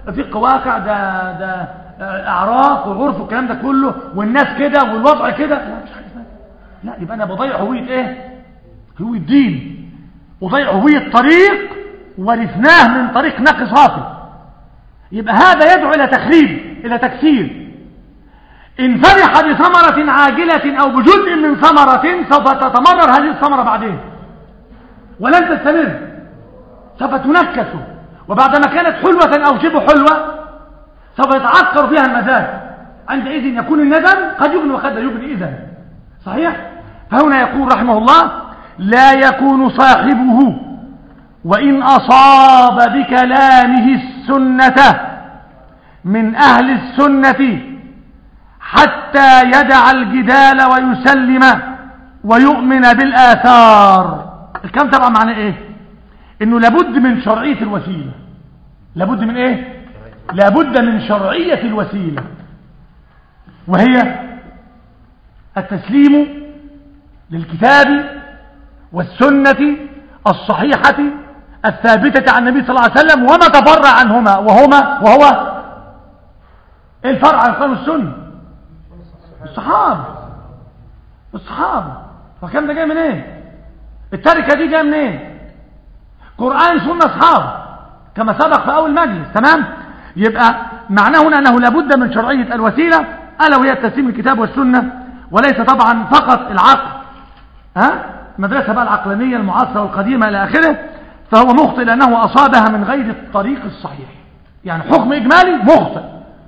فقه واقع ده ده اعراف وعرف والكلام ده كله والناس كده والوضع كده لا مش حاجه اسمها كده. لا يبقى انا بضيع هويه ايه هويه دين وضيع هويه طريق ورثناه من طريق نقي صافي يبقى هذا يدعو الى تخريب الى تكسير إن فرح بثمرة عاجلة أو بجزء من ثمرة سوف تتمرر هذه الثمرة بعدين ولن تستمر سوف تنكس وبعدما كانت حلوة أو شبه حلوة سوف يتعكر فيها المزاج عندئذ يكون الندم قد يغني وقد لا يغني إذن صحيح فهنا يقول رحمه الله لا يكون صاحبه وإن أصاب بكلامه السنة من أهل السنة حتى يدع الجدال ويسلم ويؤمن بالآثار الكلام طبعا معناه ايه انه لابد من شرعية الوسيلة لابد من ايه لابد من شرعية الوسيلة وهي التسليم للكتاب والسنة الصحيحة الثابتة عن النبي صلى الله عليه وسلم وما تفرع عنهما وهما وهو الفرع عن القرآن والسنة الصحابة الصحابة فكم ده جاي من ايه التركة دي جايه من ايه قرآن سنة أصحاب كما سبق في أول مجلس تمام يبقى معناه هنا أنه لابد من شرعية الوسيلة ألا وهي تسليم الكتاب والسنة وليس طبعا فقط العقل ها مدرسة بقى العقلانية المعاصرة والقديمة إلى آخره فهو مخطئ لأنه أصابها من غير الطريق الصحيح يعني حكم إجمالي مخطئ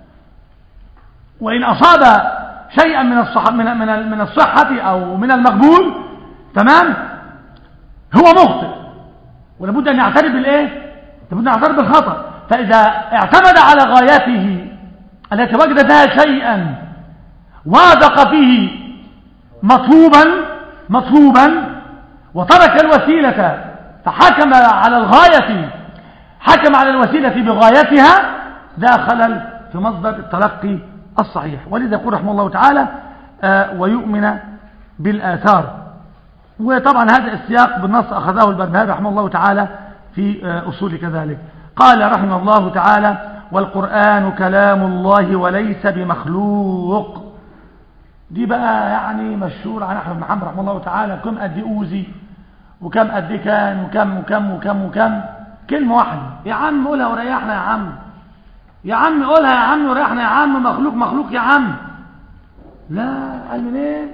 وإن أصاب شيئا من الصح من من من الصحة أو من المقبول تمام هو مخطئ ولابد أن يعترف بالإيه لابد أن يعترف بالخطأ فإذا اعتمد على غايته التي وجد فيها شيئا وافق فيه مطلوبا مطلوبا وترك الوسيلة فحكم على الغاية حكم على الوسيلة بغايتها ده خلل في مصدر التلقي الصحيح ولذا يقول رحمه الله تعالى آه ويؤمن بالآثار وطبعا هذا السياق بالنص أخذه البربهاري رحمه الله تعالى في آه أصول كذلك قال رحمه الله تعالى والقرآن كلام الله وليس بمخلوق دي بقى يعني مشهور عن أحمد محمد رحمه الله تعالى كم قد أوزي وكم قد كان وكم وكم وكم وكم كلمة واحدة يا عم قولها وريحنا يا عم يا عم قولها يا عم وريحنا يا عم مخلوق مخلوق يا عم لا قال منين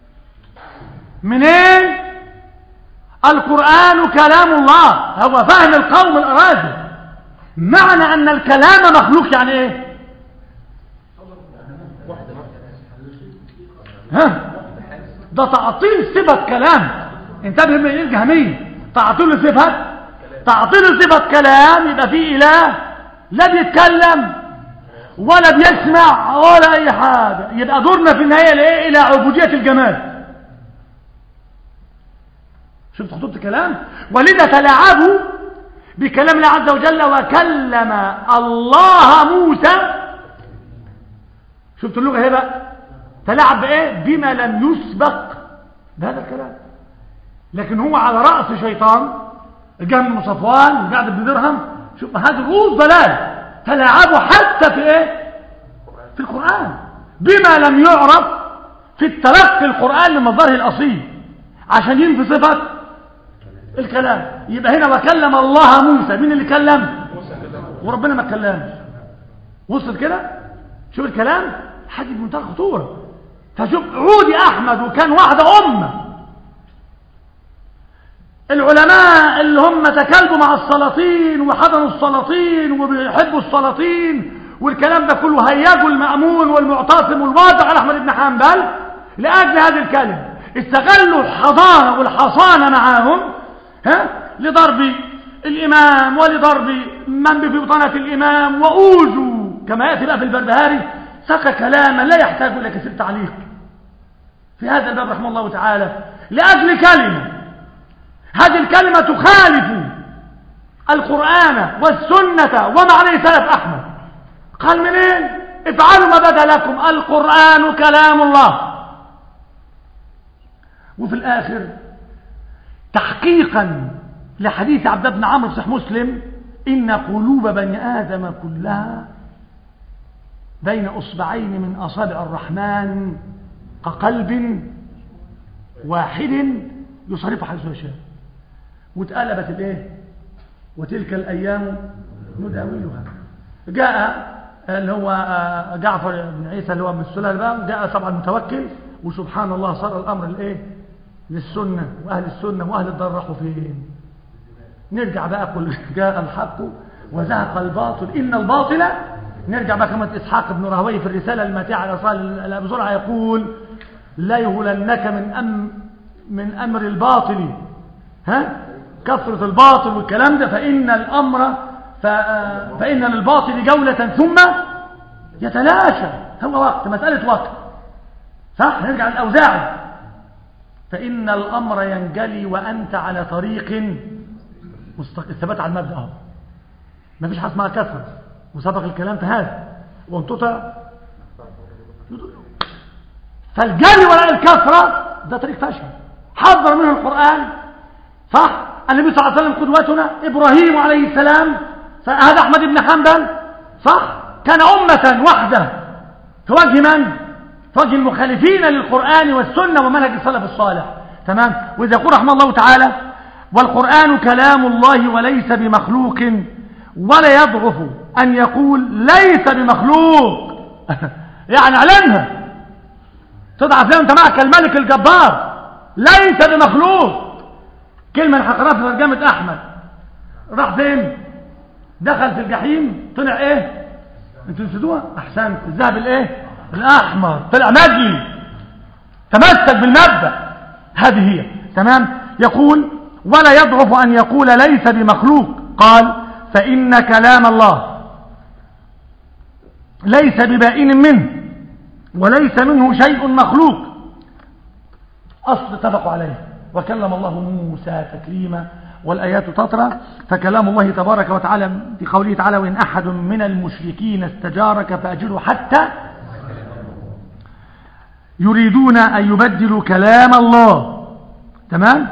منين القرآن كلام الله هو فهم القوم الأراضي معنى أن الكلام مخلوق يعني إيه ها ده تعطيل صفة كلام انتبه من الجهمية تعطيل صفة تعطيل صفة كلام يبقى فيه إله لا بيتكلم ولا بيسمع ولا أي حاجة يبقى دورنا في النهاية لإيه إلى عبودية الجمال شفت خطوط الكلام ولذا تلاعبوا بكلام الله عز وجل وكلم الله موسى شفت اللغة ايه بقى تلاعب بايه بما لم يسبق بهذا الكلام لكن هو على رأس شيطان الجهم بن صفوان والجعد بن درهم شوف هذه رؤوس ضلال تلاعبوا حتى في ايه في القرآن بما لم يعرف في التلقي القرآن لمظهره الأصيل عشان ينفي صفة الكلام يبقى هنا وكلم الله موسى مين اللي كلم وربنا ما اتكلمش وصل كده شوف الكلام حاجه بمنتهى الخطوره فشوف عودي احمد وكان واحده امه العلماء اللي هم تكلموا مع السلاطين وحضنوا السلاطين وبيحبوا السلاطين والكلام ده كله هيجوا المأمون والمعتصم والواضع على احمد بن حنبل لاجل هذه الكلمه استغلوا الحضانه والحصانه معاهم ها لضرب الإمام ولضرب من في بطانة الإمام وأوزوا كما يأتي بقى في البربهاري سقى كلاما لا يحتاج إلى كثير تعليق في هذا الباب رحمه الله تعالى لأجل كلمة هذه الكلمة تخالف القرآن والسنة وما عليه سلف أحمد قال منين إيه؟ افعلوا ما بدا لكم القرآن كلام الله وفي الآخر تحقيقا لحديث عبد بن عمرو صحيح مسلم إن قلوب بني آدم كلها بين أصبعين من أصابع الرحمن كقلب واحد يصرف حيث يشاء واتقلبت الايه وتلك الايام نداولها جاء اللي هو جعفر بن عيسى اللي هو من السلال بقى جاء طبعا متوكل وسبحان الله صار الامر الايه للسنه واهل السنه واهل الضر راحوا فين نرجع بقى قل جاء الحق وزهق الباطل ان الباطل نرجع بقى كما اسحاق بن راهويه في الرساله الماتعه على صالح ابو زرعه يقول لا يهلنك من أم من أمر الباطل ها كثرة الباطل والكلام ده فإن الأمر ف... فإن للباطل جولة ثم يتلاشى هو وقت مسألة وقت صح نرجع للأوزاعي فإن الأمر ينجلي وأنت على طريق مستق... الثبات على المبدأ اهو ما فيش حاجة اسمها كثرة وسبق الكلام في هذا وان تطع فالجري وراء الكثرة ده طريق فشل حذر منه القرآن صح النبي صلى الله عليه وسلم قدوتنا إبراهيم عليه السلام هذا أحمد بن حنبل صح كان أمة واحدة توجه من توجه المخالفين للقرآن والسنة ومنهج السلف الصالح تمام وإذا يقول رحمه الله تعالى والقرآن كلام الله وليس بمخلوق ولا يضعف أن يقول ليس بمخلوق يعني اعلنها تضعف لهم انت معك الملك الجبار ليس بمخلوق كلمة حقرها في ترجمة أحمد راح فين دخل في الجحيم طلع ايه انتوا نسيتوها احسنت الذهب الايه الاحمر طلع مجلي تمسك بالمبدا هذه هي تمام يقول ولا يضعف ان يقول ليس بمخلوق قال فان كلام الله ليس ببائن منه وليس منه شيء مخلوق أصل اتفقوا عليه وكلم الله موسى تكليما والآيات تطرى فكلام الله تبارك وتعالى في قوله تعالى وإن أحد من المشركين استجارك فأجره حتى يريدون أن يبدلوا كلام الله تمام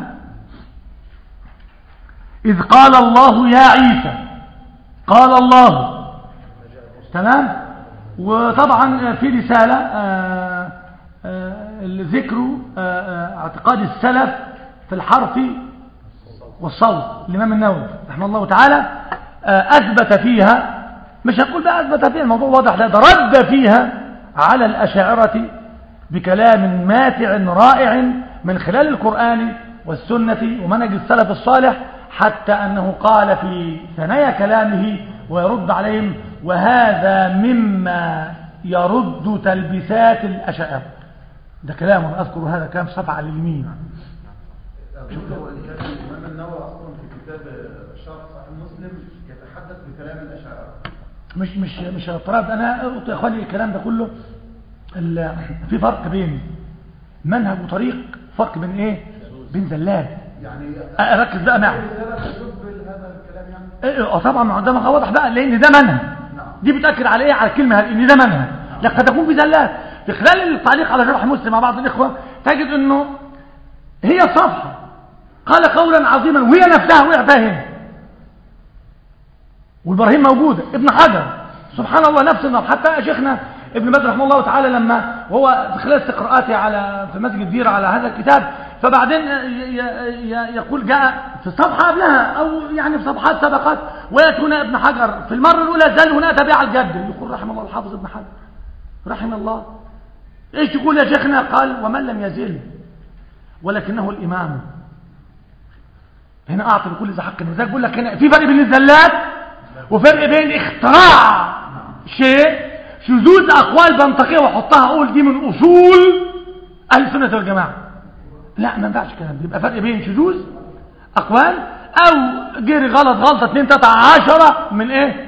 إذ قال الله يا عيسى قال الله تمام وطبعا في رسالة آآ آآ ذكر آآ اعتقاد السلف في الحرف والصوت الإمام النووي رحمه الله تعالى أثبت فيها مش هقول بقى أثبت فيها الموضوع واضح لا ده رد فيها على الأشاعرة بكلام ماتع رائع من خلال القرآن والسنة ومنهج السلف الصالح حتى أنه قال في ثنايا كلامه ويرد عليهم وهذا مما يرد تلبسات الأشاعرة ده كلام أنا أذكر هذا كلام صفحة على اليمين الإمام النووي أصلا في كتاب شرح صحيح مسلم يتحدث بكلام الأشاعرة مش مش مش اعتراض انا قلت يا اخواني الكلام ده كله ال- في فرق بين منهج وطريق فرق بين ايه بين زلات يعني اركز بقى معي رسالة تدب هذا الكلام يعني إيه، اه طبعا ما قدامك واضح بقى لان ده منهج نعم. دي بتاكد على ايه على الكلمه هذه ان ده منهج لكن قد تكون في زلات في خلال التعليق على شرح مسلم مع بعض الاخوه تجد انه هي صفحه قال قولا عظيما وهي نفسها وقع فيها هنا والبراهين موجودة ابن حجر سبحان الله نفس النظر حتى شيخنا ابن بدر رحمه الله تعالى لما وهو في خلال استقراءاته على في مسجد دير على هذا الكتاب فبعدين ي- ي- ي- يقول جاء في الصفحة قبلها أو يعني في صفحات سبقت ويأتي هنا ابن حجر في المرة الأولى زال هنا تبع الجد يقول رحم الله الحافظ ابن حجر رحم الله ايش تقول يا شيخنا قال ومن لم يزل ولكنه الإمام هنا أعطي لكل ذي حق وذلك بقول لك هنا في فرق بين الزلات وفرق بين اختراع شيء شذوذ أقوال بنطقية وأحطها أقول دي من أصول أهل السنة والجماعة لا ما ينفعش الكلام ده يبقى فرق بين شذوذ أقوال أو جري غلط غلطة اتنين تلاتة عشرة من إيه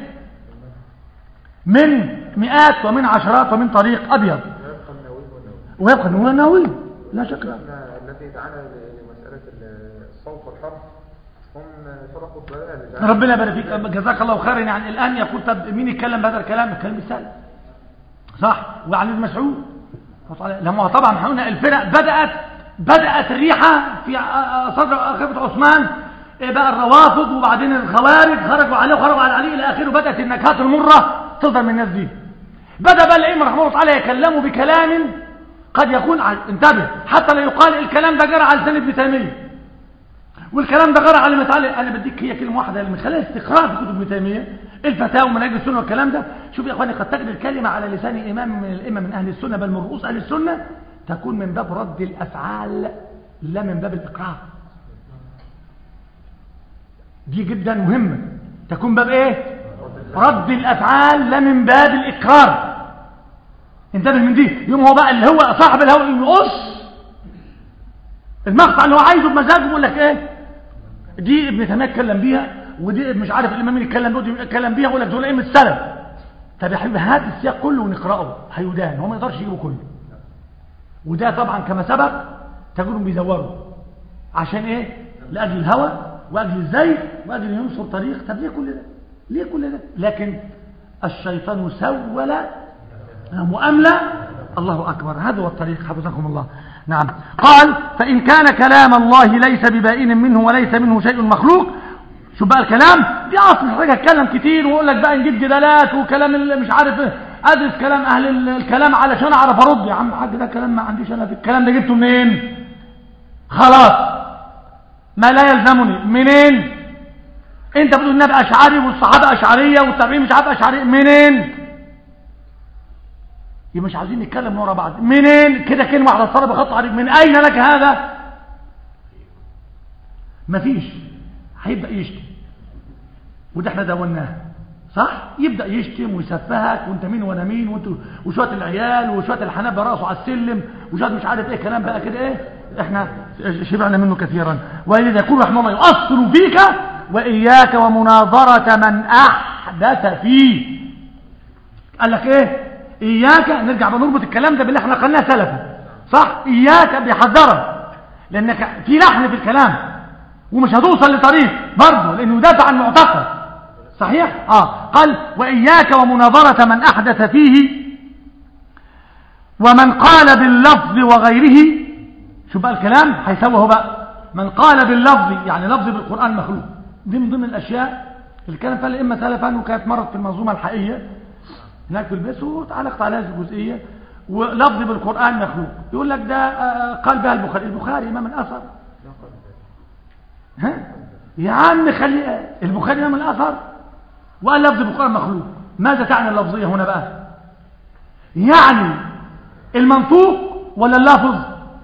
من مئات ومن عشرات ومن طريق أبيض ويبقى النووي والنووي ويبقى النووي النووي لا شك لا احنا الذي دعانا لمسألة الصوت والحرف هم فرقوا الضلال ربنا يبارك فيك جزاك الله خيرا يعني الآن يقول طب مين يتكلم بهذا الكلام الكلام السهل صح وعن ابن مسعود لما هو طبعا هنا الفرق بدأت بدأت الريحة في صدر خليفة عثمان إيه بقى الروافض وبعدين الخوارج خرجوا عليه وخرجوا على علي الى اخره بدات النكهات المره تظهر من الناس دي بدا بقى الائمه رحمه الله تعالى يكلموا بكلام قد يكون ع- انتبه حتى لا يقال الكلام ده جرى على لسان ابن تيميه والكلام ده جرى على مثال انا بديك هي كلمه واحده من خلال استقراء في كتب ابن تيميه الفتاوى ومناهج السنه والكلام ده شوف يا اخواني قد تجد الكلمه على لسان امام من الائمه من اهل السنه بل من رؤوس اهل السنه تكون من باب رد الافعال لا من باب الاقرار دي جدا مهمه تكون باب ايه رد الافعال لا من باب الاقرار انتبه من دي يوم هو بقى اللي هو صاحب الهوى يقص المقطع اللي هو عايزه بمزاجه بيقول لك ايه دي ابن تيميه اتكلم بيها ودي مش عارف الامام مين اتكلم بيها اتكلم بيها يقول لك دول ائمه السلف طب يا حبيبي هات السياق كله ونقراه هيدان هو ما يقدرش يجيبه كله وده طبعا كما سبق تجدهم بيزوروا عشان ايه لاجل الهوى واجل الزيف واجل ينصر طريق طب ليه كل ده ليه كل ده لكن الشيطان سول مؤاملة الله أكبر هذا هو الطريق حفظكم الله نعم قال فإن كان كلام الله ليس ببائن منه وليس منه شيء مخلوق شو بقى الكلام دي أصل حاجة أتكلم كتير وأقول لك بقى نجيب جدالات وكلام اللي مش عارف إيه. أدرس كلام أهل ال- الكلام علشان أعرف أرد يا عم الحاج ده كلام ما عنديش أنا في الكلام ده جبته منين خلاص ما لا يلزمني منين انت بتقول النبي اشعري والصحابه اشعريه والتابعين مش عارف اشعري منين يبقى مش عايزين نتكلم من ورا بعض منين كده كلمه واحده صار بخط عليك من اين لك هذا مفيش هيبدا يشتم وده احنا دوناه صح يبدا يشتم ويسفهك وانت مين وانا مين وانت وشويه العيال وشويه الحنابه راسه على السلم وشويه مش عارف ايه كلام بقى كده ايه احنا شبعنا منه كثيرا ولذا يقول رحمه الله يؤثر فيك واياك ومناظره من احدث فيه قال لك ايه اياك نرجع بنربط الكلام ده باللي احنا قلناه سلفا صح اياك بيحذرك لانك في لحن في الكلام ومش هتوصل لطريق برضه لانه يدافع عن معتقد صحيح اه قال واياك ومناظره من احدث فيه ومن قال باللفظ وغيره شوف بقى الكلام هيسوى هو بقى من قال باللفظ يعني لفظ بالقران مخلوق دي من ضمن الاشياء اللي كانت فيها الائمه سلفا وكانت مرت في المنظومه الحقيقيه هناك في البيت وتعلقت على هذه الجزئيه ولفظ بالقران مخلوق يقول لك ده آه، قال بها البخاري البخاري امام الاثر ها يا عم خلي البخاري امام الاثر وقال لفظ بالقران مخلوق ماذا تعني اللفظيه هنا بقى يعني المنطوق ولا اللفظ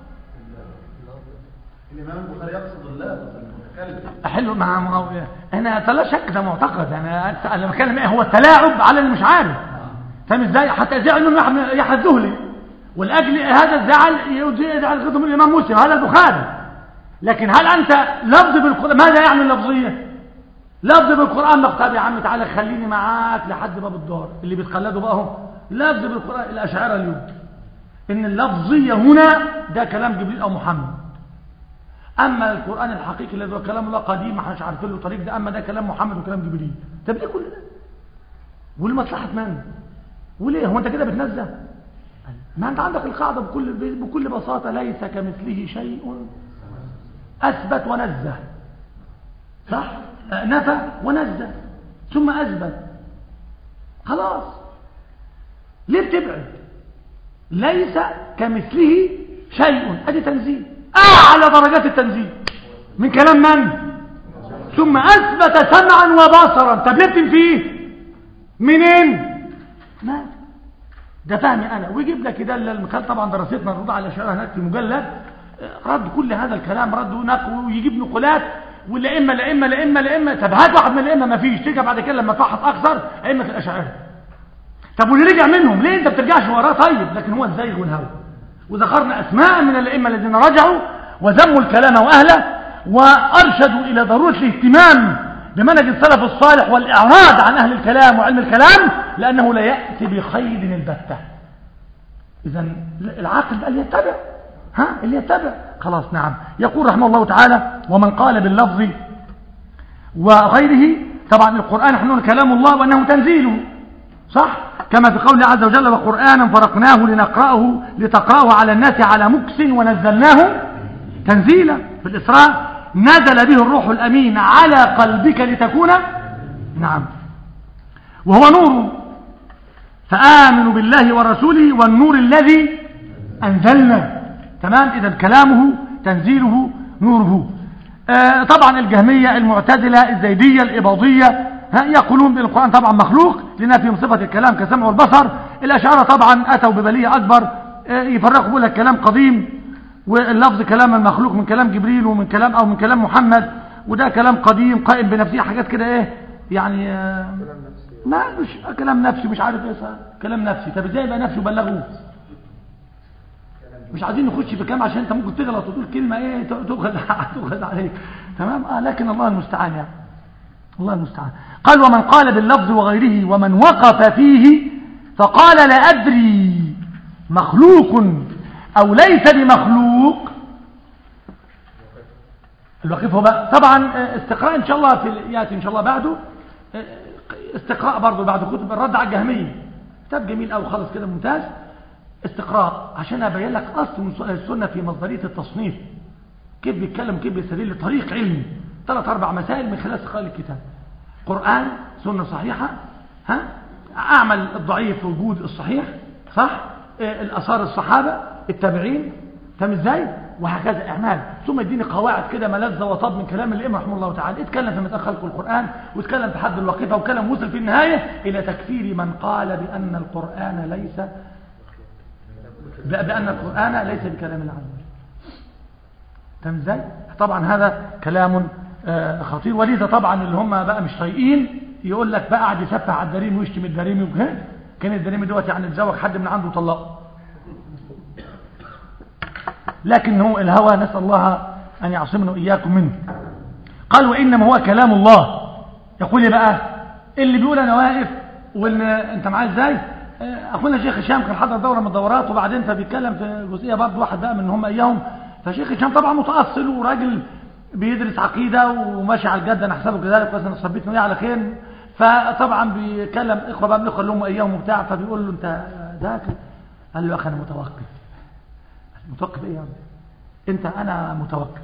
الإمام البخاري يقصد الله المتكلم حلو مع معاويه انا فلا شك ده معتقد انا انا بتكلم ايه هو التلاعب على اللي مش عارف فاهم ازاي حتى زعل منه يحيى بن- يحيى الذهلي ولاجل هذا الزعل يزعل غضب من الامام مسلم هذا البخاري لكن هل انت لفظ بالقران ماذا يعني اللفظيه لفظ بالقران مكتب يا عم تعالى خليني معاك لحد باب الدار اللي بيتخلدوا بقى هم لفظ بالقران الاشاعره اليوم ان اللفظيه هنا ده كلام جبريل او محمد اما القران الحقيقي الذي هو كلام الله قديم ما احناش عارفين له طريق ده اما ده كلام محمد وكلام جبريل طب ليه كل ده ولمصلحه من وليه هو انت كده بتنزه ما انت عندك القاعده بكل بكل بساطه ليس كمثله شيء اثبت ونزه صح آه، نفى ونزه ثم اثبت خلاص ليه بتبعد ليس كمثله شيء ادي تنزيه اعلى درجات التنزيه من كلام من ثم اثبت سمعا وبصرا طب ليه بتنفيه منين ما ده فهمي انا ويجيب لك ده المكان طبعا دراستنا نرد على شرح هناك في مجلد آه، رد كل هذا الكلام رد ونقل ويجيب نقولات والائمه الائمه الائمه الائمه طب هات واحد من الائمه ما فيش تيجي بعد كده لما فحص اكثر ائمه الاشاعره طب واللي رجع منهم ليه انت بترجعش وراه طيب لكن هو الزيغ والهوى وذكرنا اسماء من الائمه الذين رجعوا وذموا الكلام واهله وارشدوا الى ضروره الاهتمام بمنهج السلف الصالح والاعراض عن اهل الكلام وعلم الكلام لانه لا ياتي بخير البته اذا العاقل بقى اللي يتبع ها اللي يتبع خلاص نعم يقول رحمه الله تعالى ومن قال باللفظ وغيره طبعا القرآن نحن نقول كلام الله وأنه تنزيله صح كما في قوله عز وجل وقرآنا فرقناه لنقرأه لتقرأه على الناس على مكس ونزلناه تنزيلا في الإسراء نزل به الروح الأمين على قلبك لتكون نعم وهو نور فآمنوا بالله ورسوله والنور الذي أنزلنا تمام إذا كلامه تنزيله نوره آه طبعا الجهمية المعتزلة الزيدية الإباضية ها يقولون بالقرآن طبعا مخلوق لنفيهم صفة الكلام كسمع والبصر الأشعار طبعا أتوا ببلية أكبر آه يفرقوا بيقول لك كلام قديم واللفظ كلام المخلوق من كلام جبريل ومن كلام أو من كلام محمد وده كلام قديم قائم بنفسه حاجات كده إيه يعني آه كلام نفسي ما مش كلام نفسي مش عارف ايه صار. كلام نفسي طب ازاي يبقى نفسي وبلغوه مش عايزين نخش في كلام عشان انت ممكن تغلط وتقول كلمه ايه تؤخذ تؤخذ عليك تمام اه لكن الله المستعان يعني الله المستعان قال ومن قال باللفظ وغيره ومن وقف فيه فقال لا ادري مخلوق او ليس بمخلوق الوقيف هو بقى طبعا آه، استقراء ان شاء الله في ال- ياتي ان شاء الله بعده آه، استقراء برضه بعد كتب الرد على الجهميه كتاب جميل قوي خالص كده ممتاز استقراء عشان ابين لك اصل السنه في مصدريه التصنيف كيف بيتكلم كيف بيستدل طريق علمي ثلاث اربع مسائل من خلال استقراء الكتاب قران سنه صحيحه ها اعمل الضعيف في وجود الصحيح صح آه، الاثار الصحابه التابعين فاهم ازاي وهكذا اعمال ثم يديني قواعد كده ملذ وطب من كلام الامام رحمه الله تعالى اتكلم في مسألة خلق القرآن واتكلم في حد الوقيفة وكلام وصل في النهاية إلى تكفير من قال بأن القرآن ليس بأن القرآن ليس بكلام الله عز وجل فاهم ازاي طبعا هذا كلام آه، خطير ولذا طبعا اللي هم بقى مش طايقين يقول لك بقى قاعد يسفح على الدريم ويشتم الدريم وكده كان الدريم دوت يعني تزوج حد من عنده وطلقه لكن هو الهوى نسأل الله أن يعصمنا إياكم منه قال وإنما هو كلام الله يقول لي بقى اللي بيقول أنا واقف وإن أنت معايا إزاي آه، أخونا شيخ هشام كان حضر دورة من الدورات وبعدين فبيتكلم في جزئية برضه واحد بقى من هم إياهم فشيخ هشام طبعا متأصل وراجل بيدرس عقيدة وماشي على الجد أنا أحسبه كذلك بس أنا صبيت إيه على خير فطبعا بيكلم إخوة بقى من الإخوة اللي هم إياهم وبتاع فبيقول له أنت ذاك قال له يا أخي أنا متوقف متوقف ايه يا عم انت انا متوقف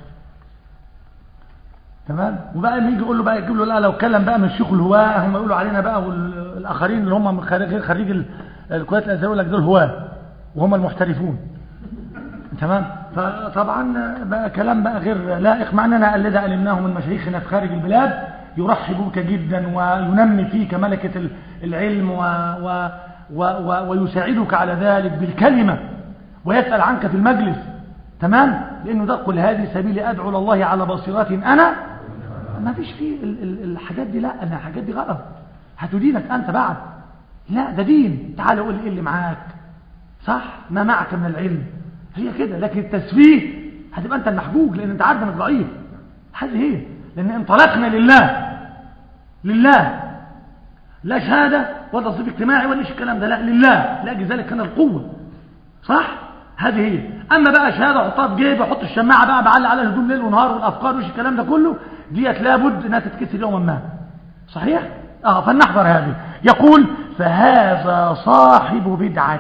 تمام وبقى لما يجي يقول له بقى يجيب له لا لو اتكلم بقى من الشيوخ الهواه هم يقولوا علينا بقى والاخرين اللي هم من خارج غير خريج ال- الكليات الازهريه يقول لك دول هواه وهم المحترفون تمام فطبعا بقى كلام بقى غير لائق مع اننا الذي علمناه من مشايخنا في خارج البلاد يرحب بك جدا وينمي فيك ملكه ال- العلم و و و و ويساعدك على ذلك بالكلمه ويسأل عنك في المجلس تمام لأنه ده قل هذه سبيلي أدعو إلى الله على بصيرات أنا ما فيش فيه ال- ال- الحاجات دي لا أنا الحاجات دي غلط هتدينك أنت بعد لا ده دين تعال قول لي إيه اللي معاك صح ما معك من العلم هي كده لكن التسفيه هتبقى أنت المحجوج لأن أنت عارف أنك ضعيف هذه هي لأن انطلقنا لله لله لا شهادة ولا تصريف اجتماعي ولا إيش الكلام ده لا لله لأجل ذلك كان القوة صح هذه هي اما بقى شهاده احطها في جيبي احط الشماعه بقى بعلق عليها هدوم ليل ونهار والافكار وش الكلام ده كله ديت لابد انها تتكسر يوما ما صحيح اه فلنحذر هذه يقول فهذا صاحب بدعه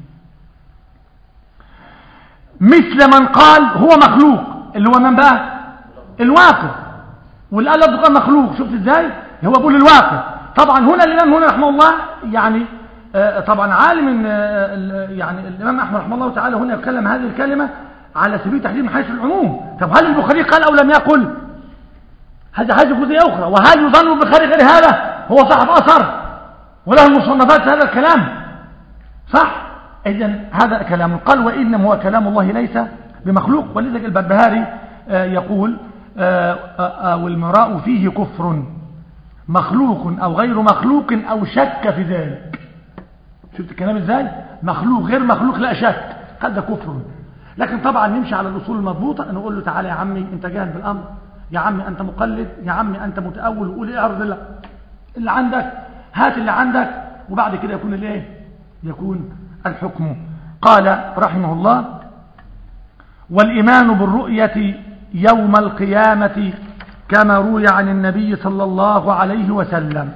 مثل من قال هو مخلوق اللي هو من بقى الواقع واللي قال لفظ مخلوق شفت ازاي هو بيقول الواقع طبعا هنا الامام هنا رحمه الله يعني آه، طبعا عالم ان آه، ال- يعني الامام احمد رحمه الله تعالى هنا يتكلم هذه الكلمه على سبيل تحديد من حيث العموم طب هل البخاري قال او لم يقل هذه هذه جزئيه اخرى وهل يظن البخاري غير هذا هو صاحب اثر وله المصنفات في هذا الكلام صح اذا هذا كلام قال وانما هو كلام الله ليس بمخلوق ولذلك البربهاري آه، يقول آه، آه، آه، والمراء فيه كفر مخلوق او غير مخلوق او شك في ذلك شفت الكلام ازاي مخلوق غير مخلوق لا شك هذا كفر لكن طبعا نمشي على الاصول المضبوطه نقول له تعالى يا عمي انت جاهل بالامر يا عمي انت مقلد يا عمي انت متاول وقول ايه اعرض الله اللي عندك هات اللي عندك وبعد كده يكون الايه يكون الحكم قال رحمه الله والايمان بالرؤيه يوم القيامه كما روي عن النبي صلى الله عليه وسلم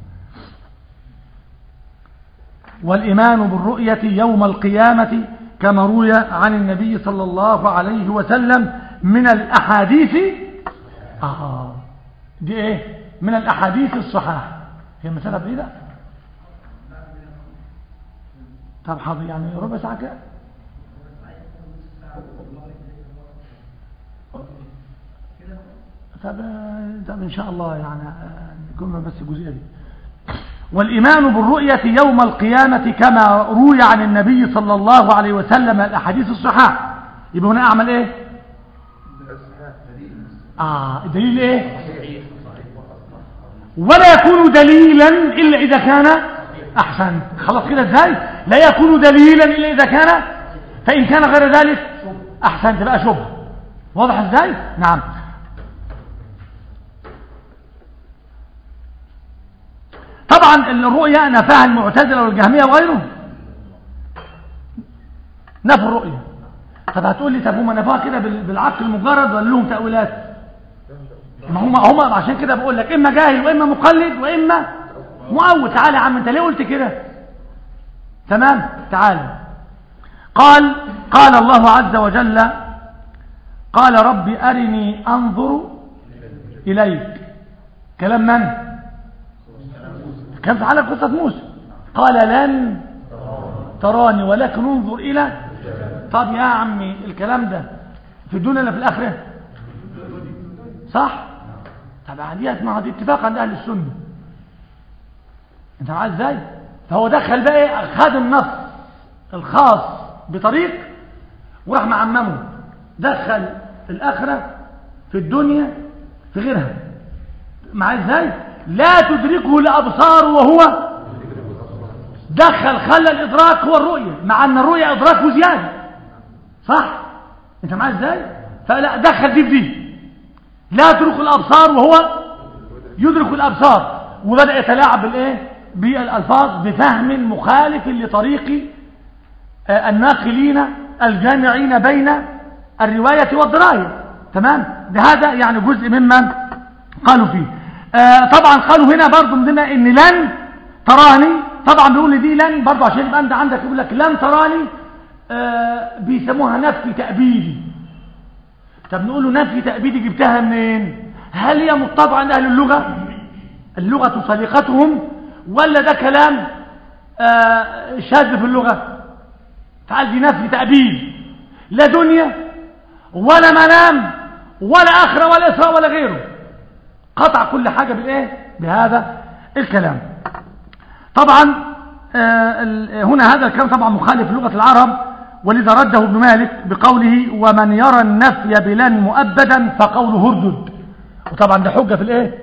والإيمان بالرؤية يوم القيامة كما روي عن النبي صلى الله عليه وسلم من الأحاديث آه دي ايه من الاحاديث الصحاح هي مسألة بعيدة طب حاضر يعني ربع ساعة كده طب طب ان شاء الله يعني نكون بس الجزئيه دي والايمان بالرؤيه يوم القيامه كما روي عن النبي صلى الله عليه وسلم الاحاديث الصحاح يبقى هنا اعمل ايه اه دليل ايه ولا يكون دليلا الا اذا كان احسن خلاص كده ازاي لا يكون دليلا الا اذا كان فان كان غير ذلك احسنت بقى شبهه واضح ازاي نعم طبعا الرؤيا نفاها المعتزله والجهميه وغيرهم نفوا الرؤيا طب هتقول لي طب هم نفاها كده بال- بالعقل المجرد ولا لهم تاويلات ما هم هم عشان كده بقول لك اما جاهل واما مقلد واما مؤول تعالى يا عم انت ليه قلت كده تمام تعالى قال قال الله عز وجل قال رب أرني أنظر إليك كلام من كان على قصة موسى قال لن تراني ولكن انظر إلى طب يا عمي الكلام ده في الدنيا ولا في الآخرة صح طب ديت ما دي اتفاق عند أهل السنة انت معاه ازاي فهو دخل بقى ايه خد النص الخاص بطريق وراح معممه دخل الآخرة في الدنيا في غيرها معاه ازاي لا تدركه الأبصار وهو دخل خلى الإدراك هو الرؤية مع أن الرؤية إدراك وزيادة صح انت معاه ازاي فلا دخل دي في دي لا يدرك الأبصار وهو يدرك الأبصار وبدأ يتلاعب بالايه بالألفاظ بفهم مخالف لطريق آه، الناقلين الجامعين بين الرواية والدراية تمام ده هذا يعني جزء مما قالوا فيه آه، طبعا قالوا هنا برضو من ضمن ان لن تراني طبعا بيقول دي لن برضو عشان يبقى انت عندك يقول لك لن تراني آه، بيسموها نفي تأبيدي طب نقول له نفي تأبيدي جبتها منين هل هي مطبعة عند أهل اللغة اللغة سليقتهم ولا ده كلام آه، شاذ في اللغة تعال دي نفي تأبيد لا دنيا ولا منام ولا آخرة ولا إسراء ولا غيره قطع كل حاجة بالإيه بهذا الكلام طبعا آه، ال- هنا هذا الكلام طبعا مخالف لغة العرب ولذا رده ابن مالك بقوله ومن يرى النفي بلن مؤبدا فقوله هردد وطبعا ده حجة في الايه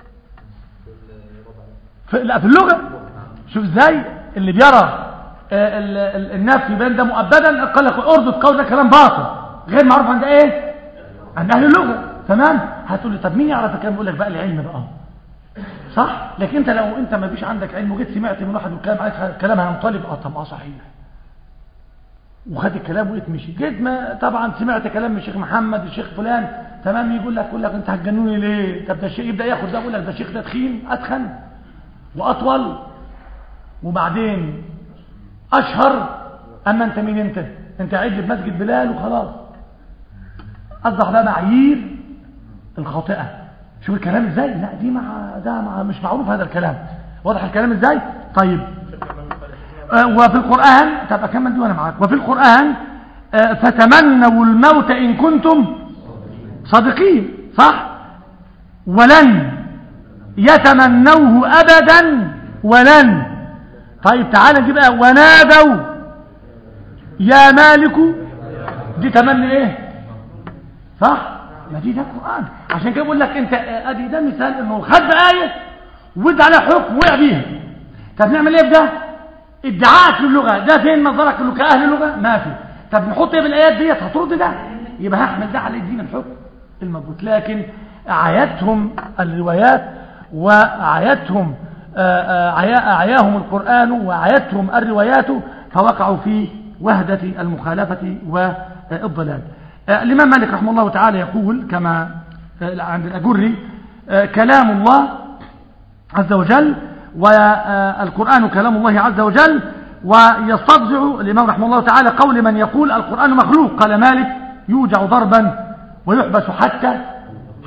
في, لا في اللغة شوف ازاي اللي بيرى آه، ال- ال- النفي بلن ده مؤبدا قال لك اردد قول ده كلام باطل غير معروف عند ايه عند اهل اللغة تمام هتقول لي طب مين يعرف الكلام يقول لك بقى العلم بقى صح لكن انت لو انت ما فيش عندك علم وجيت سمعت من واحد وكلام عليك كلام هينطلب اه طب اه صحيح وخد الكلام وقيت مشي جيت ما طبعا سمعت كلام من الشيخ محمد الشيخ فلان تمام يقول لك يقول لك انت هتجنوني ليه طب ده الشيخ يبدا ياخد ده يقول لك ده الشيخ ده تخين اتخن واطول وبعدين اشهر اما انت مين انت انت عيد في مسجد بلال وخلاص اصبح بقى معايير الخاطئه شوف الكلام ازاي لا دي مع ده مع مش معروف هذا الكلام واضح الكلام ازاي طيب آه، وفي القرآن طب أكمل دي وأنا معاك وفي القرآن آه، فتمنوا الموت إن كنتم صادقين صح ولن يتمنوه أبدا ولن طيب تعالى نجيب بقى ونادوا يا مالك دي تمني ايه صح ما دي ده قرآن عشان كده بقول لك انت آه، ادي ده مثال انه خد آية وادى عليها حكم وقع بيها طب نعمل ايه في ده ادعاءك للغة ده فين نظرك له كأهل اللغة ما في طب نحط ايه بالايات ديت هترد ده يبقى هحمل ده على الدين الحكم المضبوط لكن عايتهم الروايات وعايتهم آه، آه، عيا- عياهم القرآن وعايتهم الروايات فوقعوا في وهدة المخالفة والضلال آه، الإمام مالك رحمه الله تعالى يقول كما آه، عند الأجري آه، كلام الله عز وجل والقرآن كلام الله عز وجل ويستضجع الإمام رحمه الله تعالى قول من يقول القرآن مخلوق قال مالك يوجع ضربا ويحبس حتى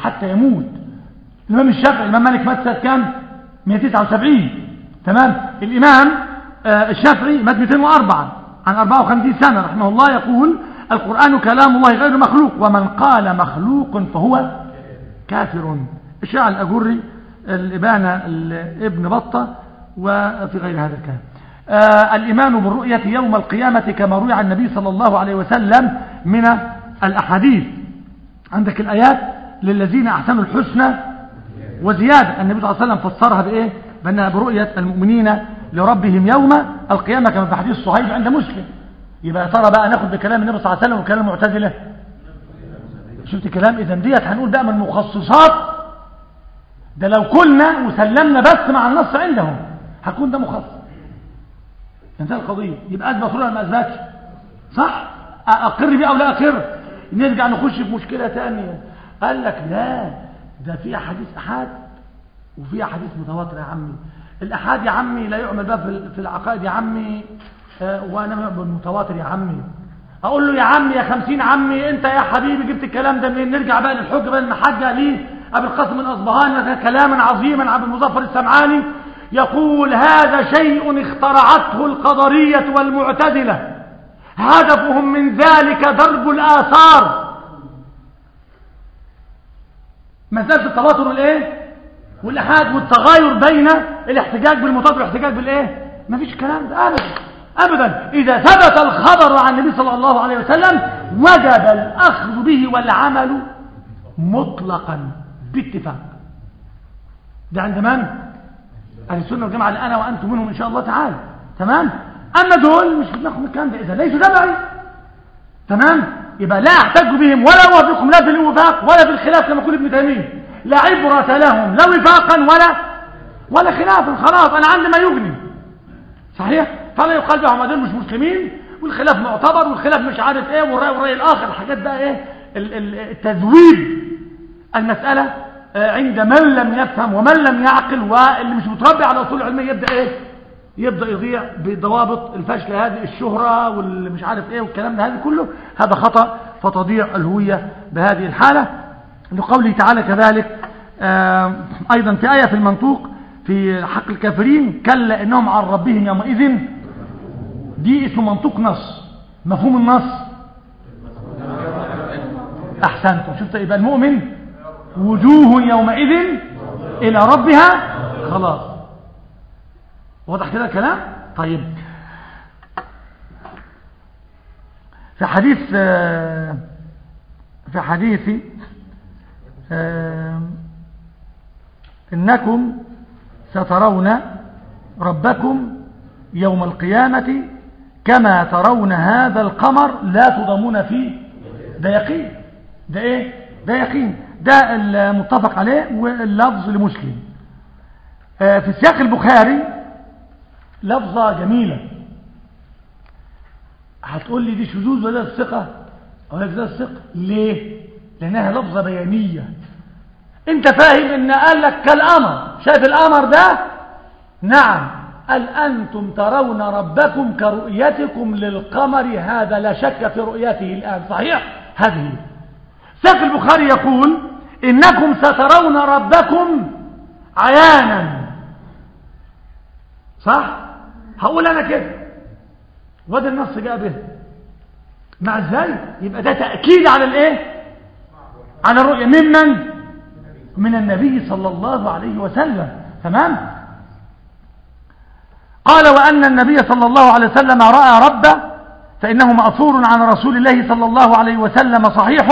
حتى يموت الإمام الشافعي الإمام مالك مات سنة كام 179 تمام الإمام آه، الشافعي مات 204 عن 54 سنة رحمه الله يقول القرآن كلام الله غير مخلوق ومن قال مخلوق فهو كافر الشاعر الأجري الإبانة ابن بطة وفي غير هذا الكلام آه الإيمان بالرؤية يوم القيامة كما روي عن النبي صلى الله عليه وسلم من الأحاديث عندك الآيات للذين أحسنوا الحسنى وزيادة النبي صلى الله عليه وسلم فسرها بإيه بأنها برؤية المؤمنين لربهم يوم القيامة كما في حديث صهيب عند مسلم يبقى يا ترى بقى ناخد بكلام النبي صلى الله عليه وسلم وكلام المعتزلة شفت كلام إذا ديت هنقول بقى من مخصصات ده لو كنا وسلمنا بس مع النص عندهم هكون ده مخصص انتهى القضية يبقى أثبت ولا ما أثبتش صح أقر بيه أو لا أقر نرجع نخش في مشكلة تانية قال لك لا ده في أحاديث أحاد وفي أحاديث متواترة يا عمي الأحاد يا عمي لا يعمل بقى في العقائد يا عمي آه وأنا يعمل بالمتواتر يا عمي أقول له يا عمي يا خمسين عمي أنت يا حبيبي جبت الكلام ده منين نرجع بقى للحجة بقى المحجة ليه أبي القاسم الأصبهاني كلاما عظيما عبد المظفر السمعاني يقول هذا شيء اخترعته القدرية والمعتزلة هدفهم من ذلك ضرب الآثار مسألة التواتر والايه والإحاد والتغاير بين الاحتجاج بالمتواتر والاحتجاج بالايه مفيش الكلام ده أبدا أبدا إذا ثبت الخبر عن النبي صلى الله عليه وسلم وجب الأخذ به والعمل مطلقا باتفاق ده عند من؟ أهل السنة والجماعة اللي أنا وأنتم منهم إن شاء الله تعالى تمام؟ أما دول مش بناخد الكلام ده إذا ليسوا تبعي تمام؟ يبقى لا أحتج بهم ولا أوافقهم لا في الوفاق ولا في الخلاف كما يقول ابن تيمية لا عبرة لهم لا وفاقا ولا ولا خلافا خلاص أنا عندي ما يغني صحيح؟ فلا يقال بهم دول مش مسلمين والخلاف معتبر والخلاف مش عارف ايه والرأي والرأي الآخر الحاجات بقى ايه التذويب المسألة عند من لم يفهم ومن لم يعقل واللي مش متربي على أصول علمية يبدأ ايه يبدأ يضيع بضوابط الفشل هذه الشهرة واللي مش عارف ايه والكلام ده هذا كله هذا خطأ فتضيع الهوية بهذه الحالة لقوله تعالى كذلك أيضا في آية في المنطوق في حق الكافرين كلا إنهم عن ربهم يومئذ دي اسمه منطوق نص مفهوم النص أحسنتم شفت يبقى المؤمن وجوه يومئذ إلى ربها خلاص واضح كده الكلام طيب في حديث في حديث إنكم سترون ربكم يوم القيامة كما ترون هذا القمر لا تضمون فيه ده يقين ده ايه ده يقين ده المتفق عليه واللفظ لمسلم في سياق البخاري لفظة جميلة هتقول لي دي شذوذ ولا الثقة اقول لك ده الثقة ليه لانها لفظة بيانية انت فاهم ان قال لك كالقمر شايف القمر ده نعم قال أنتم ترون ربكم كرؤيتكم للقمر هذا لا شك في رؤيته الآن صحيح هذه ساق البخاري يقول إنكم سترون ربكم عيانا صح هقول أنا كده وده النص جاء به مع ازاي يبقى ده تأكيد على الايه على الرؤية ممن من النبي صلى الله عليه وسلم تمام قال وأن النبي صلى الله عليه وسلم رأى ربه فإنه مأثور عن رسول الله صلى الله عليه وسلم صحيح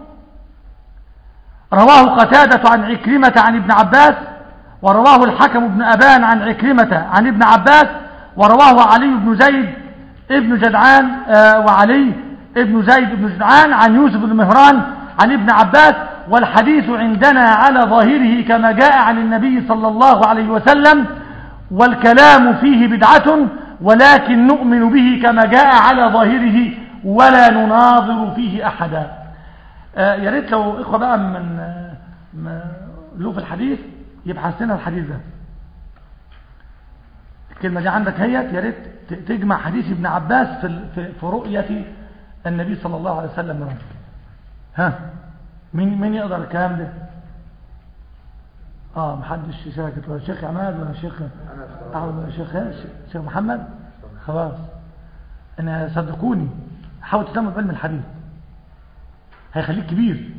رواه قتادة عن عكرمة عن ابن عباس ورواه الحكم بن أبان عن عكرمة عن ابن عباس ورواه علي بن زيد ابن جدعان آه وعلي ابن زيد بن جدعان عن يوسف بن مهران عن ابن عباس والحديث عندنا على ظاهره كما جاء عن النبي صلى الله عليه وسلم والكلام فيه بدعة ولكن نؤمن به كما جاء على ظاهره ولا نناظر فيه أحدا آه يا ريت لو إخوة بقى من آه له في الحديث يبحث لنا الحديث ده الكلمة دي عندك هيت يا ريت تجمع حديث ابن عباس في في رؤية النبي صلى الله عليه وسلم ها مين مين يقدر الكلام ده اه محدش ساكت ولا شيخ عماد ولا شيخ انا اشتغلت أو ولا شيخ شيخ محمد خلاص انا صدقوني حاول تهتم بعلم الحديث هيخليك كبير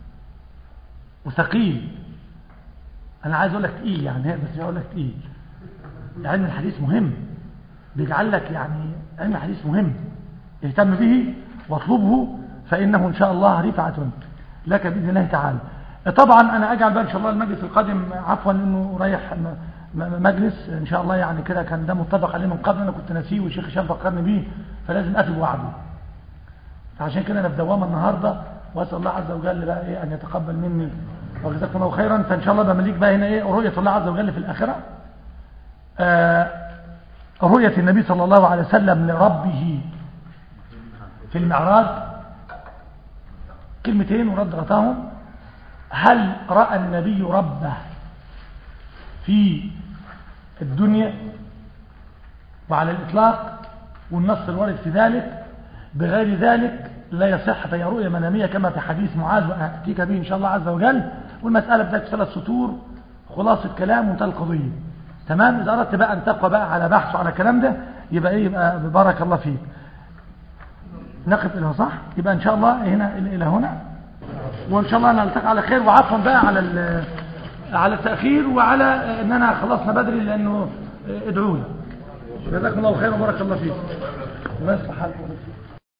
وثقيل انا عايز اقول لك تقيل يعني بس مش هقول لك تقيل علم الحديث مهم بيجعل لك يعني علم الحديث مهم اهتم به واطلبه فانه ان شاء الله رفعه لك باذن الله تعالى طبعا انا اجعل بقى ان شاء الله المجلس القادم عفوا انه رايح م- م- مجلس ان شاء الله يعني كده كان ده متفق عليه من قبل انا كنت ناسيه والشيخ هشام فكرني بيه فلازم اتي بوعده فعشان كده انا في دوامه النهارده واسال الله عز وجل بقى ايه ان يتقبل مني وجزاكم الله خيرا فان شاء الله بمليك بقى هنا ايه رؤيه الله عز وجل في الاخره آه رؤيه النبي صلى الله عليه وسلم لربه في المعراج كلمتين ورد غطاهم هل راى النبي ربه في الدنيا وعلى الاطلاق والنص الوارد في ذلك بغير ذلك لا يصح فهي رؤية منامية كما في حديث معاذ وأتيك به إن شاء الله عز وجل والمسألة بذلك ثلاث سطور خلاصة كلام وانتهى القضية تمام إذا أردت بقى أن تقوى بقى على بحث وعلى الكلام ده يبقى إيه يبقى بارك الله فيك نقف إلى صح يبقى إن شاء الله هنا إلى هنا وإن شاء الله نلتقي على خير وعفوا بقى على ال- على التأخير وعلى أننا خلصنا بدري لأنه ادعونا جزاكم الله خير وبارك الله فيك الله يصلح حالكم